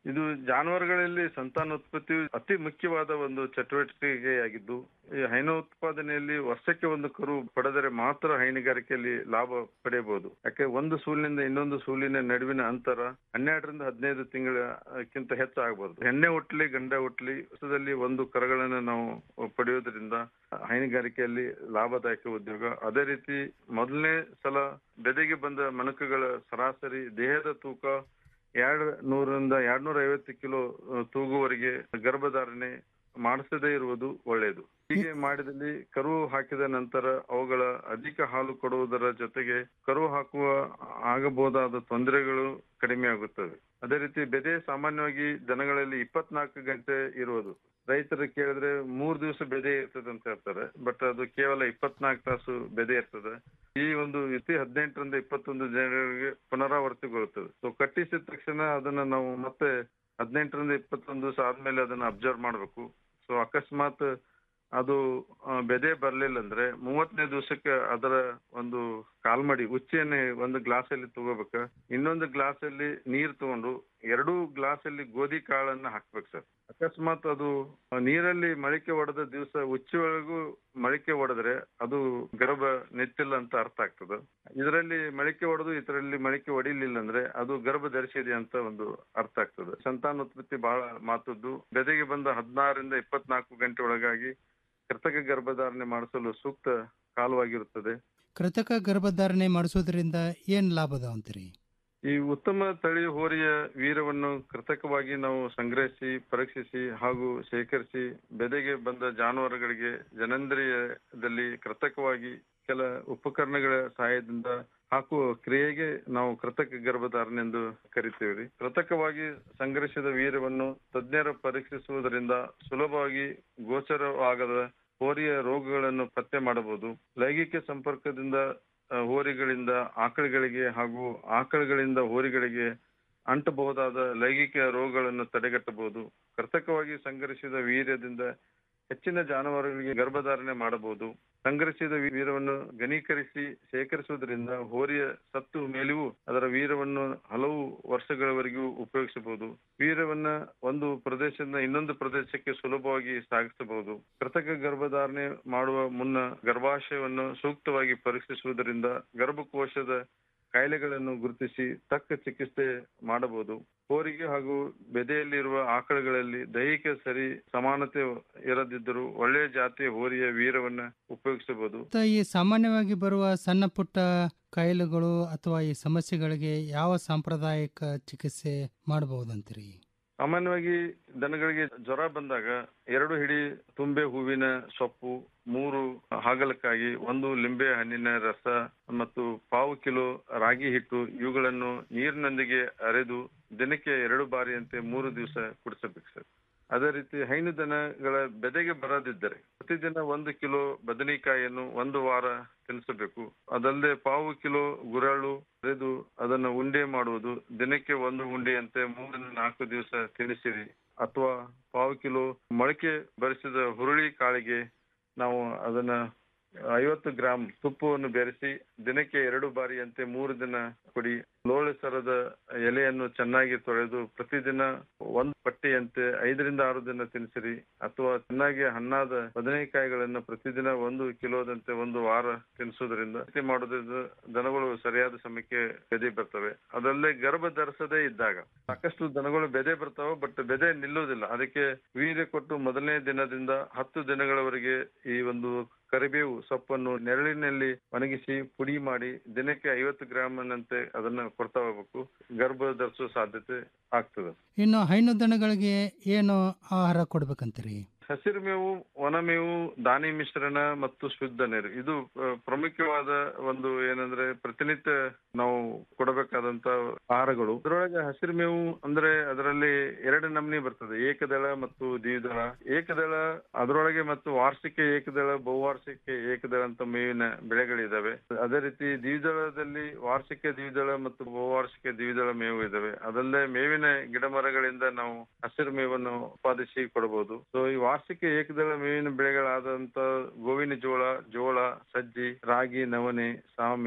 ಇದು ಜಾನುವಾರುಗಳಲ್ಲಿ ಸಂತಾನೋತ್ಪತ್ತಿ ಅತಿ ಮುಖ್ಯವಾದ ಒಂದು ಚಟುವಟಿಕೆಯಾಗಿದ್ದು ಈ ಹೈನೋತ್ಪಾದನೆಯಲ್ಲಿ ವರ್ಷಕ್ಕೆ ಒಂದು ಕರು ಪಡೆದರೆ ಮಾತ್ರ ಹೈನುಗಾರಿಕೆಯಲ್ಲಿ ಲಾಭ ಪಡೆಯಬಹುದು ಯಾಕೆ ಒಂದು ಸೂಲಿನಿಂದ ಇನ್ನೊಂದು ಸೂಲಿನ ನಡುವಿನ ಅಂತರ ಹನ್ನೆರಡರಿಂದ ಹದಿನೈದು ತಿಂಗಳಕ್ಕಿಂತ ಹೆಚ್ಚು ಆಗಬಹುದು ಹೆಣ್ಣೆ ಹುಟ್ಲಿ ಗಂಡ ಹುಟ್ಲಿ ವರ್ಷದಲ್ಲಿ ಒಂದು ಕರುಗಳನ್ನು ನಾವು ಪಡೆಯೋದ್ರಿಂದ ಹೈನುಗಾರಿಕೆಯಲ್ಲಿ ಲಾಭದಾಯಕ ಉದ್ಯೋಗ ಅದೇ ರೀತಿ ಮೊದಲನೇ ಸಲ ಬೆದೆಗೆ ಬಂದ ಮಣಕಗಳ ಸರಾಸರಿ ದೇಹದ ತೂಕ ಎರಡು ನೂರರಿಂದ ಎರಡ್ನೂರ ಐವತ್ತು ಕಿಲೋ ಅಹ್, ತೂಗುವರೆಗೆ ಗರ್ಭಧಾರಣೆ ಮಾಡಿಸದೇ ಇರುವುದು ಒಳ್ಳೆಯದು ಹೀಗೆ ಮಾಡಿದಲ್ಲಿ ಕರು ಹಾಕಿದ ನಂತರ ಅವುಗಳ ಅಧಿಕ ಹಾಲು ಕೊಡುವುದರ ಜೊತೆಗೆ ಕರು ಹಾಕುವ ಆಗಬಹುದಾದ ತೊಂದರೆಗಳು ಕಡಿಮೆ ಆಗುತ್ತವೆ ಅದೇ ರೀತಿ ಬೆದೆ ಸಾಮಾನ್ಯವಾಗಿ ದನಗಳಲ್ಲಿ ಇಪ್ಪತ್ನಾಲ್ಕು ಗಂಟೆ ಇರುವುದು ರೈತರು ಕೇಳಿದ್ರೆ ಮೂರ್ ದಿವಸ ಬೆದೆ ಇರ್ತದೆ ಅಂತ ಹೇಳ್ತಾರೆ ಬಟ್ ಅದು ಕೇವಲ ಇಪ್ಪತ್ನಾಲ್ಕು ತಾಸು ಬೆದೆ ಇರ್ತದೆ ಈ ಒಂದು ಇತಿ ಹದಿನೆಂಟರಿಂದ ಇಪ್ಪತ್ತೊಂದು ಜನರಿಗೆ ಪುನರಾವರ್ತಿಗೊಳ್ಳುತ್ತದೆ ಸೊ ಕಟ್ಟಿಸಿದ ತಕ್ಷಣ ಅದನ್ನ ನಾವು ಮತ್ತೆ ಹದಿನೆಂಟರಿಂದ ಇಪ್ಪತ್ತೊಂದು ದಿವಸ ಆದ್ಮೇಲೆ ಅದನ್ನ ಅಬ್ಸರ್ವ್ ಮಾಡ್ಬೇಕು ಸೊ ಅಕಸ್ಮಾತ್ ಅದು ಆ, ಬೆದೆ ಬರ್ಲಿಲ್ಲ ಅಂದ್ರೆ ಮೂವತ್ತನೇ ದಿವಸಕ್ಕೆ ಅದರ ಒಂದು ಕಾಲ್ಮಡಿ ಉಚ್ಚೆಯನ್ನೇ ಒಂದು ಗ್ಲಾಸ್ ಅಲ್ಲಿ ತಗೋಬೇಕ ಇನ್ನೊಂದು ಗ್ಲಾಸ್ ಅಲ್ಲಿ ನೀರ್ ತಗೊಂಡು ಎರಡೂ ಗ್ಲಾಸ್ ಅಲ್ಲಿ ಗೋಧಿ ಕಾಳನ್ನ ಹಾಕ್ಬೇಕು ಸರ್ ಅಕಸ್ಮಾತ್ ಅದು ಆ, ನೀರಲ್ಲಿ ಮೊಳಕೆ ಒಡೆದ ದಿವಸ ಉಚ್ಚೆ ಒಳಗೂ ಮೊಳಕೆ ಒಡೆದ್ರೆ ಅದು ಗರ್ಭ ನೆತ್ತಿಲ್ಲ ಅಂತ ಅರ್ಥ ಆಗ್ತದೆ ಇದರಲ್ಲಿ ಮೊಳಕೆ ಒಡೆದು ಇದರಲ್ಲಿ ಮೊಳಕೆ ಹೊಡಿಲಿಲ್ಲ ಅಂದ್ರೆ ಅದು ಗರ್ಭ ಧರಿಸಿದೆ ಅಂತ ಒಂದು ಅರ್ಥ ಆಗ್ತದೆ ಸಂತಾನೋತ್ಪತ್ತಿ ಬಹಳ ಮಾತದ್ದು ಬೆದೆಗೆ ಬಂದ ಹದಿನಾರರಿಂದ ಇಪ್ಪತ್ನಾಲ್ಕು ಗಂಟೆ ಒಳಗಾಗಿ ಕೃತಕ ಗರ್ಭಧಾರಣೆ ಮಾಡಿಸಲು ಸೂಕ್ತ ಕಾಲವಾಗಿರುತ್ತದೆ ಕೃತಕ ಗರ್ಭಧಾರಣೆ ಮಾಡಿಸೋದ್ರಿಂದ ಏನು ಲಾಭ ಅದಾವ ಅಂತೀರಿ ಈ ಉತ್ತಮ ತಳಿ ಹೋರಿಯ ವೀರವನ್ನು ಕೃತಕವಾಗಿ ನಾವು ಸಂಗ್ರಹಿಸಿ ಪರೀಕ್ಷಿಸಿ ಹಾಗೂ ಶೇಖರಿಸಿ ಬೆದೆಗೆ ಬಂದ ಜಾನುವಾರುಗಳಿಗೆ ಜನನೇಂದ್ರಿಯದಲ್ಲಿ ಕೃತಕವಾಗಿ ಕೆಲ ಉಪಕರಣಗಳ ಸಹಾಯದಿಂದ ಹಾಕುವ ಕ್ರಿಯೆಗೆ ನಾವು ಕೃತಕ ಗರ್ಭಧಾರಣೆ ಎಂದು ಕರಿತೀವಿ ರೀ ಕೃತಕವಾಗಿ ಸಂಗ್ರಹಿಸಿದ ವೀರ್ಯವನ್ನು ತಜ್ಞರ ಪರೀಕ್ಷಿಸುವುದರಿಂದ ಸುಲಭವಾಗಿ ಗೋಚರವಾಗದ ಹೋರಿಯ ರೋಗಗಳನ್ನು ಪತ್ತೆ ಮಾಡಬಹುದು ಲೈಂಗಿಕ ಸಂಪರ್ಕದಿಂದ ಆ, ಹೋರಿಗಳಿಂದ ಆಕಳುಗಳಿಗೆ ಹಾಗೂ ಆಕಳುಗಳಿಂದ ಹೋರಿಗಳಿಗೆ ಅಂಟಬಹುದಾದ ಲೈಂಗಿಕ ರೋಗಗಳನ್ನು ತಡೆಗಟ್ಟಬಹುದು ಕೃತಕವಾಗಿ ಸಂಗ್ರಹಿಸಿದ ವೀರ್ಯದಿಂದ ಹೆಚ್ಚಿನ ಜಾನುವಾರುಗಳಿಗೆ ಗರ್ಭಧಾರಣೆ ಮಾಡಬಹುದು ಸಂಗ್ರಹಿಸಿದ ವೀರವನ್ನು ಘನೀಕರಿಸಿ ಶೇಖರಿಸುವುದರಿಂದ ಹೋರಿಯ ಸತ್ತು ಮೇಲೆಯೂ ಅದರ ವೀರವನ್ನು ಹಲವು ವರ್ಷಗಳವರೆಗೂ ಉಪಯೋಗಿಸಬಹುದು ವೀರವನ್ನ ಒಂದು ಪ್ರದೇಶದಿಂದ ಇನ್ನೊಂದು ಪ್ರದೇಶಕ್ಕೆ ಸುಲಭವಾಗಿ ಸಾಗಿಸಬಹುದು ಕೃತಕ ಗರ್ಭಧಾರಣೆ ಮಾಡುವ ಮುನ್ನ ಗರ್ಭಾಶಯವನ್ನು ಸೂಕ್ತವಾಗಿ ಪರೀಕ್ಷಿಸುವುದರಿಂದ ಗರ್ಭಕೋಶದ ಕಾಯಿಲೆಗಳನ್ನು ಗುರುತಿಸಿ ತಕ್ಕ ಚಿಕಿತ್ಸೆ ಮಾಡಬಹುದು ಹೋರಿಗೆ ಹಾಗೂ ಬೆದೆಯಲ್ಲಿರುವ ಆಕಳುಗಳಲ್ಲಿ ದೈಹಿಕ ಸರಿ ಸಮಾನತೆ ಇರದಿದ್ದರೂ ಒಳ್ಳೆಯ ಜಾತಿಯ ಹೋರಿಯ ವೀರವನ್ನ ಉಪಯೋಗಿಸಬಹುದು ಮತ್ತು ಈ ಸಾಮಾನ್ಯವಾಗಿ ಬರುವ ಸಣ್ಣ ಪುಟ್ಟ ಕಾಯಿಲೆಗಳು ಅಥವಾ ಈ ಸಮಸ್ಯೆಗಳಿಗೆ ಯಾವ ಸಾಂಪ್ರದಾಯಿಕ ಚಿಕಿತ್ಸೆ ಮಾಡಬಹುದಂತೀರಿ ಸಾಮಾನ್ಯವಾಗಿ ದನಗಳಿಗೆ ಜ್ವರ ಬಂದಾಗ ಎರಡು ಹಿಡಿ ತುಂಬೆ ಹೂವಿನ ಸೊಪ್ಪು ಮೂರು ಹಾಗಲಕಾಯಿ ಒಂದು ಲಿಂಬೆ ಹಣ್ಣಿನ ರಸ ಮತ್ತು ಪಾವು ಕಿಲೋ ರಾಗಿ ಹಿಟ್ಟು ಇವುಗಳನ್ನು ನೀರಿನೊಂದಿಗೆ ಅರೆದು ದಿನಕ್ಕೆ ಎರಡು ಬಾರಿಯಂತೆ ಮೂರು ದಿವಸ ಕುಡಿಸಬೇಕು ಸರ್ ಅದೇ ರೀತಿ ಹೈನು ದನಗಳ ಬೆದೆಗೆ ಬರದಿದ್ದರೆ ಪ್ರತಿದಿನ ಒಂದು ಕಿಲೋ ಬದನೆಕಾಯಿಯನ್ನು ಒಂದು ವಾರ ತಿನ್ನಿಸಬೇಕು ಅದಲ್ಲದೆ ಪಾವು ಕಿಲೋ ಗುರಾಳು ಅರೆದು ಅದನ್ನು ಉಂಡೆ ಮಾಡುವುದು ದಿನಕ್ಕೆ ಒಂದು ಉಂಡೆಯಂತೆ ಮೂರರಿಂದ ನಾಲ್ಕು ದಿವಸ ತಿನ್ನಿಸಿರಿ ಅಥವಾ ಪಾವು ಕಿಲೋ ಮೊಳಕೆ ಬರಿಸಿದ ಹುರುಳಿ ಕಾಳಿಗೆ ನಾವು ಅದನ್ನ ಐವತ್ತು ಗ್ರಾಂ ತುಪ್ಪವನ್ನು ಬೆರೆಸಿ ದಿನಕ್ಕೆ ಎರಡು ಬಾರಿಯಂತೆ ಮೂರು ದಿನ ಕೊಡಿ ಲೋಳೆ ಸರದ ಎಲೆಯನ್ನು ಚೆನ್ನಾಗಿ ತೊಳೆದು ಪ್ರತಿದಿನ ಒಂದು ಪಟ್ಟಿಯಂತೆ ಐದರಿಂದ ಆರು ದಿನ ತಿನ್ನಿಸಿರಿ ಅಥವಾ ಚೆನ್ನಾಗಿ ಹಣ್ಣಾದ ಬದನೆಕಾಯಿಗಳನ್ನು ಪ್ರತಿದಿನ ಒಂದು ಕಿಲೋದಂತೆ ಒಂದು ವಾರ ತಿನ್ನಿಸೋದ್ರಿಂದ ರೀತಿ ಮಾಡೋದ್ರಿಂದ ದನಗಳು ಸರಿಯಾದ ಸಮಯಕ್ಕೆ ಬೆದೆ ಬರ್ತವೆ ಅದಲ್ಲೇ ಗರ್ಭ ಧರಿಸದೇ ಇದ್ದಾಗ ಸಾಕಷ್ಟು ದನಗಳು ಬೆದೆ ಬರ್ತಾವೆ ಬಟ್ ಬೆದೆ ನಿಲ್ಲುವುದಿಲ್ಲ ಅದಕ್ಕೆ ವೀರ್ಯ ಕೊಟ್ಟು ಮೊದಲನೇ ದಿನದಿಂದ ಹತ್ತು ದಿನಗಳವರೆಗೆ ಈ ಒಂದು ಕರಿಬೇವು ಸೊಪ್ಪನ್ನು ನೆರಳಿನಲ್ಲಿ ಒಣಗಿಸಿ ಪುಡಿ ಮಾಡಿ ದಿನಕ್ಕೆ ಐವತ್ತು ಗ್ರಾಮ್ನಂತೆ ಅದನ್ನ ಕೊಡ್ತಾ ಹೋಗ್ಬೇಕು ಗರ್ಭ ಧರಿಸೋ ಸಾಧ್ಯತೆ ಆಗ್ತದೆ ಇನ್ನು ಹೈನು ದನಗಳಿಗೆ ಏನು ಆಹಾರ ಕೊಡ್ಬೇಕಂತೀರಿ ಹಸಿರು ಮೇವು ಒಣ ಮೇವು ದಾನಿ ಮಿಶ್ರಣ ಮತ್ತು ಶುದ್ಧ ನೀರು ಇದು ಆ, ಪ್ರಮುಖವಾದ ಒಂದು ಏನಂದ್ರೆ ಪ್ರತಿನಿತ್ಯ ನಾವು ಕೊಡಬೇಕಾದಂತ ಆಹಾರಗಳು ಇದರೊಳಗೆ ಹಸಿರು ಮೇವು ಅಂದ್ರೆ ಅದರಲ್ಲಿ ಎರಡು ನಮೂನಿ ಬರ್ತದೆ ಏಕದಳ ಮತ್ತು ದ್ವಿದಳ ಏಕದಳ ಅದರೊಳಗೆ ಮತ್ತು ವಾರ್ಷಿಕ ಏಕದಳ ಬಹುವಾರ್ಷಿಕ ಏಕದಳ ಅಂತ ಮೇವಿನ ಬೆಳೆಗಳಿದಾವೆ ಅದೇ ರೀತಿ ದ್ವಿದಳದಲ್ಲಿ ವಾರ್ಷಿಕ ದ್ವಿದಳ ಮತ್ತು ಬಹುವಾರ್ಷಿಕ ದ್ವಿದಳ ಮೇವು ಇದಾವೆ ಅದಲ್ಲದೆ ಮೇವಿನ ಗಿಡ ಮರಗಳಿಂದ ನಾವು ಹಸಿರು ಮೇವನ್ನು ಉತ್ಪಾದಿಸಿ ಕೊಡಬಹುದು ಸೊ ಈ ವಾರ್ಷಿಕ ಏಕದಳ ಮೇವಿನ ಬೆಳೆಗಳಾದಂತ ಗೋವಿನ ಜೋಳ ಜೋಳ ಸಜ್ಜಿ ರಾಗಿ ನವಣೆ ಸಾಮೆ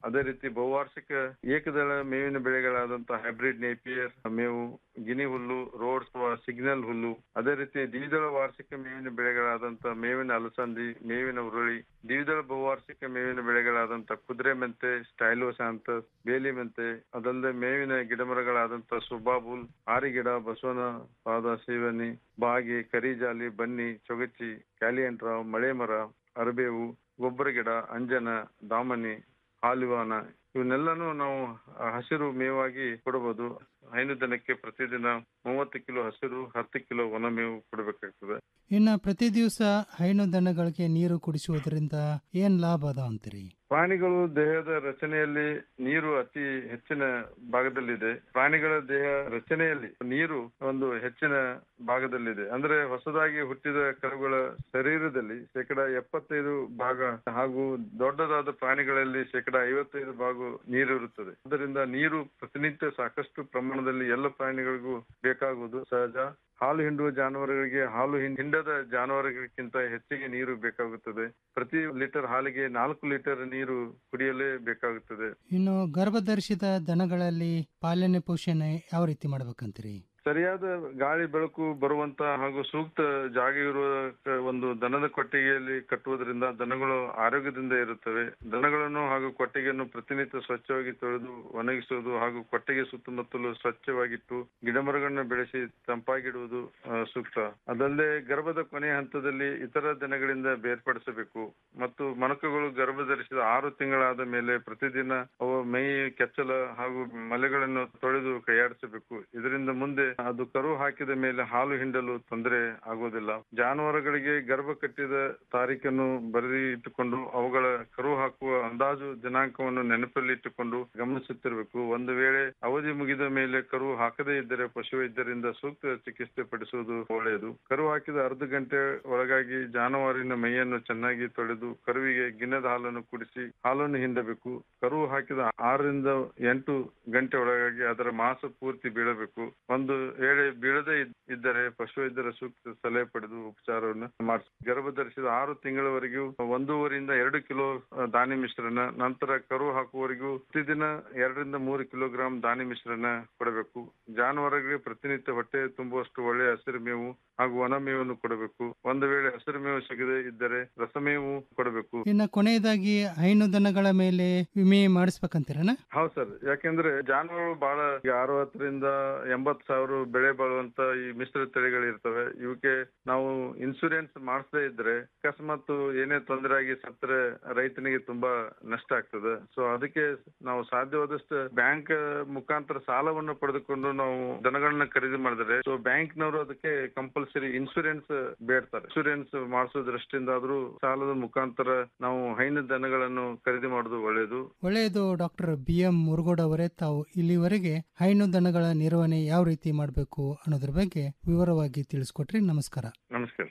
ಅದೇ ರೀತಿ ಬಹುವಾರ್ಷಿಕ ಏಕದಳ ಮೇವಿನ ಬೆಳೆಗಳಾದಂತಹ ಹೈಬ್ರಿಡ್ ನೇಪಿಯರ್ ಮೇವು ಗಿನಿ ಹುಲ್ಲು ರೋಡ್ಸ್ ಸಿಗ್ನಲ್ ಹುಲ್ಲು ಅದೇ ರೀತಿ ದ್ವಿದಳ ವಾರ್ಷಿಕ ಮೇವಿನ ಬೆಳೆಗಳಾದಂತಹ ಮೇವಿನ ಅಲಸಂದಿ ಮೇವಿನ ಉರುಳಿ ದ್ವಿದಳ ಬಹುವಾರ್ಷಿಕ ಮೇವಿನ ಬೆಳೆಗಳಾದಂತಹ ಕುದುರೆ ಮೆಂತೆ ಸ್ಟೈಲೋಸಾಂತಸ್ ಬೇಲಿ ಮೆಂತೆ ಅದಲ್ಲದೆ ಮೇವಿನ ಗಿಡಮರಗಳಾದಂತಹ ಸುಬಾಬುಲ್ ಆರಿಗಿಡ ಬಸವನ ಪಾದ ಸೇವನಿ ಬಾಗಿ ಕರಿಜಾಲಿ ಬನ್ನಿ ಚೊಗಚಿ ಕ್ಯಾಲಿಯಂಟ್ರ ಮಳೆ ಮರ ಅರಬೇವು ಗೊಬ್ಬರ ಗಿಡ ಅಂಜನ ದಾಮನಿ ಹಾಲಿವಾನ ಇವನ್ನೆಲ್ಲಾನು ನಾವು ಆ, ಹಸಿರು ಮೇವಾಗಿ ಕೊಡಬಹುದು ಹೈನು ದನಕ್ಕೆ ಪ್ರತಿದಿನ ಮೂವತ್ತು ಕಿಲೋ ಹಸಿರು ಹತ್ತು ಕಿಲೋ ಒಣ ಮೇವು ಕೊಡಬೇಕಾಗ್ತದೆ ಇನ್ನು ಪ್ರತಿ ದಿವಸ ಹೈನು ದನಗಳಿಗೆ ನೀರು ಕುಡಿಸುವುದರಿಂದ ಏನ್ ಲಾಭ ಅದ ಅಂತೀರಿ ಪ್ರಾಣಿಗಳು ದೇಹದ ರಚನೆಯಲ್ಲಿ ನೀರು ಅತಿ ಹೆಚ್ಚಿನ ಭಾಗದಲ್ಲಿದೆ ಪ್ರಾಣಿಗಳ ದೇಹ ರಚನೆಯಲ್ಲಿ ನೀರು ಒಂದು ಹೆಚ್ಚಿನ ಭಾಗದಲ್ಲಿದೆ ಅಂದ್ರೆ ಹೊಸದಾಗಿ ಹುಟ್ಟಿದ ಕರುಗಳ ಶರೀರದಲ್ಲಿ ಶೇಕಡ ಎಪ್ಪತ್ತೈದು ಭಾಗ ಹಾಗೂ ದೊಡ್ಡದಾದ ಪ್ರಾಣಿಗಳಲ್ಲಿ ಶೇಕಡ ಐವತ್ತೈದು ಭಾಗ ನೀರು ಇರುತ್ತದೆ ಅದರಿಂದ ನೀರು ಪ್ರತಿನಿತ್ಯ ಸಾಕಷ್ಟು ಪ್ರಮಾಣದಲ್ಲಿ ಎಲ್ಲ ಪ್ರಾಣಿಗಳಿಗೂ ಬೇಕಾಗುವುದು ಸಹಜ ಹಾಲು ಹಿಂಡುವ ಜಾನುವಾರುಗಳಿಗೆ ಹಾಲು ಹಿಂ- ಹಿಂಡದ ಜಾನುವಾರುಗಳಿಗಿಂತ ಹೆಚ್ಚಿಗೆ ನೀರು ಬೇಕಾಗುತ್ತದೆ ಪ್ರತಿ ಲೀಟರ್ ಹಾಲಿಗೆ ನಾಲ್ಕು ಲೀಟರ್ ನೀರು ಕುಡಿಯಲೇ ಬೇಕಾಗುತ್ತದೆ ಇನ್ನು ಗರ್ಭಧರಿಸಿದ ದನಗಳಲ್ಲಿ ಪಾಲನೆ ಪೋಷಣೆ ಯಾವ ರೀತಿ ಮಾಡ್ಬೇಕಂತೀರಿ ಸರಿಯಾದ ಗಾಳಿ ಬೆಳಕು ಬರುವಂತ ಹಾಗೂ ಸೂಕ್ತ ಜಾಗ ಇರುವ ಕ- ಒಂದು ದನದ ಕೊಟ್ಟಿಗೆಯಲ್ಲಿ ಕಟ್ಟುವುದರಿಂದ ದನಗಳು ಆರೋಗ್ಯದಿಂದ ಇರುತ್ತವೆ ದನಗಳನ್ನು ಹಾಗೂ ಕೊಟ್ಟಿಗೆಯನ್ನು ಪ್ರತಿನಿತ್ಯ ಸ್ವಚ್ಛವಾಗಿ ತೊಳೆದು ಒಣಗಿಸುವುದು ಹಾಗೂ ಕೊಟ್ಟಿಗೆ ಸುತ್ತಮುತ್ತಲು ಸ್ವಚ್ಛವಾಗಿಟ್ಟು ಗಿಡಮರಗಳನ್ನು ಬೆಳೆಸಿ ತಂಪಾಗಿಡುವುದು ಆ, ಸೂಕ್ತ ಅದಲ್ಲದೆ ಗರ್ಭದ ಕೊನೆಯ ಹಂತದಲ್ಲಿ ಇತರ ದನಗಳಿಂದ ಬೇರ್ಪಡಿಸಬೇಕು ಮತ್ತು ಮಣಕಗಳು ಗರ್ಭ ಧರಿಸಿದ ಆರು ತಿಂಗಳಾದ ಮೇಲೆ ಪ್ರತಿದಿನ ಅವು ಮೈ ಕೆಚ್ಚಲ ಹಾಗೂ ಮಲೆಗಳನ್ನು ತೊಳೆದು ಕೈಯಾಡಿಸಬೇಕು ಇದರಿಂದ ಮುಂದೆ ಅದು ಕರು ಹಾಕಿದ ಮೇಲೆ ಹಾಲು ಹಿಂಡಲು ತೊಂದರೆ ಆಗುವುದಿಲ್ಲ ಜಾನುವಾರುಗಳಿಗೆ ಗರ್ಭ ಕಟ್ಟಿದ ತಾರೀಖನ್ನು ಬರೆದಿ ಇಟ್ಟುಕೊಂಡು ಅವುಗಳ ಕರು ಹಾಕುವ ಅಂದಾಜು ದಿನಾಂಕವನ್ನು ನೆನಪಲ್ಲಿ ಇಟ್ಟುಕೊಂಡು ಗಮನಿಸುತ್ತಿರಬೇಕು ಒಂದು ವೇಳೆ ಅವಧಿ ಮುಗಿದ ಮೇಲೆ ಕರು ಹಾಕದೇ ಇದ್ದರೆ ಪಶುವೈದ್ಯರಿಂದ ಸೂಕ್ತ ಚಿಕಿತ್ಸೆ ಪಡಿಸುವುದು ಒಳ್ಳೆಯದು ಕರು ಹಾಕಿದ ಅರ್ಧ ಗಂಟೆ ಒಳಗಾಗಿ ಜಾನುವಾರಿನ ಮೈಯನ್ನು ಚೆನ್ನಾಗಿ ತೊಳೆದು ಕರುವಿಗೆ ಗಿಣ್ಣದ ಹಾಲನ್ನು ಕುಡಿಸಿ ಹಾಲನ್ನು ಹಿಂಡಬೇಕು ಕರು ಹಾಕಿದ ಆರರಿಂದ ಎಂಟು ಗಂಟೆ ಒಳಗಾಗಿ ಅದರ ಮಾಸ ಪೂರ್ತಿ ಬೀಳಬೇಕು ಒಂದು ವೇಳೆ ಬೀಳದೇ ಇದ್- ಇದ್ದರೆ ಪಶುವೈದ್ಯರ ಸೂಕ್ತ ಸಲಹೆ ಪಡೆದು ಉಪಚಾರವನ್ನು ಮಾಡಿಸಿ ಗರ್ಭ ಧರಿಸಿದ ಆರು ತಿಂಗಳವರೆಗೂ ಒಂದೂವರೆಯಿಂದ ಎರಡು ಕಿಲೋ ಆ, ದಾನಿ ಮಿಶ್ರಣ ನಂತರ ಕರು ಹಾಕುವವರೆಗೂ ಪ್ರತಿದಿನ ಎರಡರಿಂದ ಮೂರು ಕಿಲೋಗ್ರಾಂ ದಾನಿ ಮಿಶ್ರಣ ಕೊಡಬೇಕು ಜಾನುವಾರುಗಳಿಗೆ ಪ್ರತಿನಿತ್ಯ ಹೊಟ್ಟೆ ತುಂಬುವಷ್ಟು ಒಳ್ಳೆಯ ಹಸಿರು ಮೇವು ಹಾಗೂ ಒಣ ಮೇವನ್ನು ಕೊಡಬೇಕು ಒಂದು ವೇಳೆ ಹಸಿರು ಮೇವು ಸಿಗದೇ ಇದ್ದರೆ ರಸಮೇವು ಕೊಡಬೇಕು ಇನ್ನು ಕೊನೆಯದಾಗಿ ಹೈನು ದನಗಳ ಮೇಲೆ ವಿಮೆ ಮಾಡಿಸ್ಬೇಕಂತೀರನ ಹೌದು ಸರ್ ಯಾಕೆಂದ್ರೆ ಜಾನುವಾರು ಬಹಳ ಈಗ ಅರವತ್ತರಿಂದ ಎಂಬತ್ ಸಾವಿರ ಬೆಳೆ ಬಾಳುವಂತ ಈ ಮಿಶ್ರ ತಳಿಗಳು ಇರ್ತವೆ ಇವಕ್ಕೆ ನಾವು ಇನ್ಸೂರೆನ್ಸ್ ಮಾಡಿಸದೇ ಇದ್ರೆ ಅಕಸ್ಮಾತ್ ಏನೇ ತೊಂದರೆ ಆಗಿ ಸತ್ತರೆ ರೈತನಿಗೆ ತುಂಬಾ ನಷ್ಟ ಆಗ್ತದೆ ಸೊ ಅದಕ್ಕೆ ನಾವು ಸಾಧ್ಯವಾದಷ್ಟು ಬ್ಯಾಂಕ್ ಮುಖಾಂತರ ಸಾಲವನ್ನು ಪಡೆದುಕೊಂಡು ನಾವು ದನಗಳನ್ನ ಖರೀದಿ ಮಾಡಿದ್ರೆ ಸೊ ಬ್ಯಾಂಕ್ನವರು ಅದಕ್ಕೆ ಕಂಪಲ್ಸರಿ ಇನ್ಸೂರೆನ್ಸ್ ಬೇಡ್ತಾರೆ ಇನ್ಸೂರೆನ್ಸ್ ಮಾಡಿಸೋ ದೃಷ್ಟಿಯಿಂದ ಆದ್ರೂ ಸಾಲದ ಮುಖಾಂತರ ನಾವು ಹೈನು ದನಗಳನ್ನು ಖರೀದಿ ಮಾಡೋದು ಒಳ್ಳೆಯದು ಒಳ್ಳೆಯದು ಡಾಕ್ಟರ್ ಬಿ ಎಂ ಮುರುಗೋಡ್ ಅವರೇ ತಾವು ಇಲ್ಲಿವರೆಗೆ ಹೈನು ದನಗಳ ನಿರ್ವಹಣೆ ಯಾವ ರೀತಿ ಮಾಡಬೇಕು ಅನ್ನೋದ್ರ ಬಗ್ಗೆ ವಿವರವಾಗಿ ತಿಳಿಸ್ಕೊಟ್ರಿ ನಮಸ್ಕಾರ ನಮಸ್ಕಾರ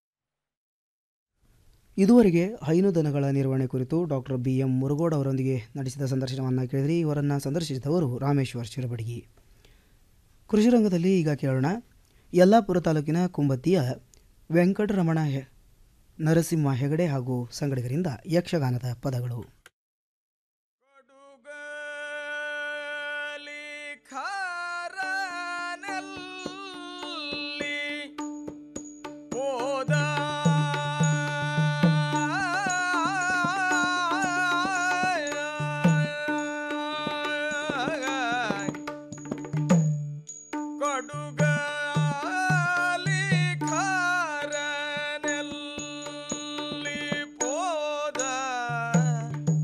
ಇದುವರೆಗೆ ಹೈನು ದನಗಳ ನಿರ್ವಹಣೆ ಕುರಿತು ಡಾಕ್ಟರ್ ಬಿ ಎಂ ಮುರುಗೋಡ್ ಅವರೊಂದಿಗೆ ನಡೆಸಿದ ಸಂದರ್ಶನವನ್ನು ಕೇಳಿದ್ರಿ ಇವರನ್ನು ಸಂದರ್ಶಿಸಿದವರು ರಾಮೇಶ್ವರ್ ಶಿರಬಡಗಿ ಕೃಷಿ ರಂಗದಲ್ಲಿ ಈಗ ಕೇಳೋಣ ಯಲ್ಲಾಪುರ ತಾಲೂಕಿನ ಕುಂಬತ್ತಿಯ ವೆಂಕಟರಮಣ ಹೆ ನರಸಿಂಹ ಹೆಗಡೆ ಹಾಗೂ ಸಂಗಡಿಗರಿಂದ ಯಕ್ಷಗಾನದ ಪದಗಳು ಹೋದ ಕಡುಗಾಲಿ ಖಾರನೆಲ್ಲಿ ಹೋದ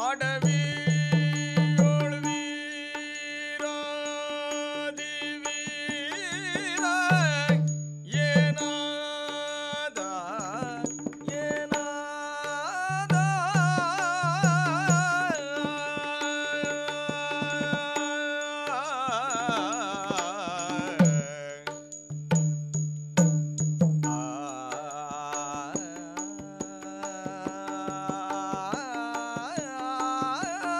ಆ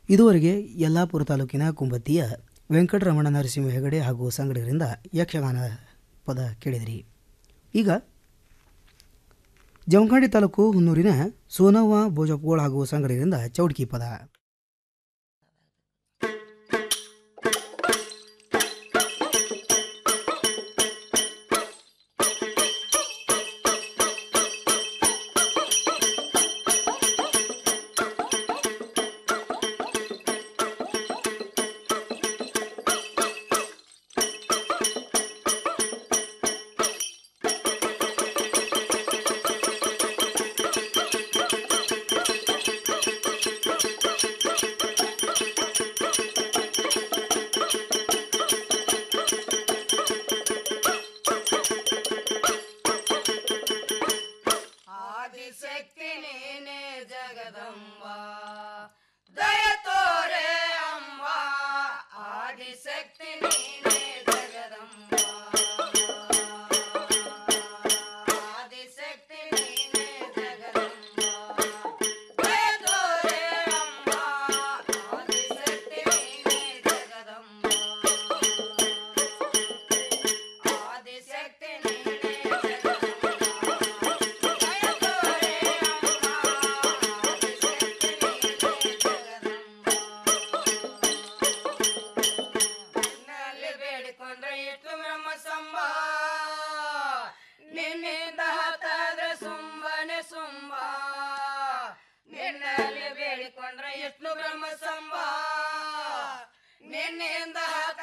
ಇದುವರೆಗೆ ಯಲ್ಲಾಪುರ ತಾಲೂಕಿನ ಕುಂಬತ್ತಿಯ ವೆಂಕಟರಮಣ ನರಸಿಂಹ ಹೆಗಡೆ ಹಾಗೂ ಸಂಗಡಿಗರಿಂದ ಯಕ್ಷಗಾನ ಪದ ಕೇಳಿದಿರಿ ಈಗ ಜಮಖಂಡಿ ತಾಲೂಕು ಹುನ್ನೂರಿನ ಸೋನವ್ವ ಬೋಜಪ್ಗೋಳ್ ಹಾಗೂ ಸಂಗಡಿಗರಿಂದ ಚೌಡ್ಕಿ ಪದ ಆದಿಶಕ್ತಿ ನೀನೆ ಜಗದಂಬ ದಯ ತೋರೆ ಅಂಬ ಆದಿಶಕ್ತಿ ನೀನೆ ಜಗದಂಬ ಆದಿಶಕ್ತಿ ನೀನೆ ಜಗದಂಬ ದಯ ತೋರೆ ಅಂಬ ಆದಿಶಕ್ತಿ ನೀನೆ ಜಗದಂಬ ಆದಿಶಕ್ತಿ ನೀನೆ ನಿನ್ನಲ್ಲಿ ಬೇಡಿಕೊಂಡ್ರೆ ಎಷ್ಟು ಬ್ರಹ್ಮ ಸಂಭ ನಿನ್ನಿಂದ ಹತ್ತಾದ್ರೆ ಸುಂಬನೆ ಸುಂಬ ನಿನ್ನಲ್ಲಿ ಬೇಡಿಕೊಂಡ್ರೆ ಎಷ್ಟು ಬ್ರಹ್ಮ ಸಂಭ ನಿನ್ನಿಂದ ಹತ್ತ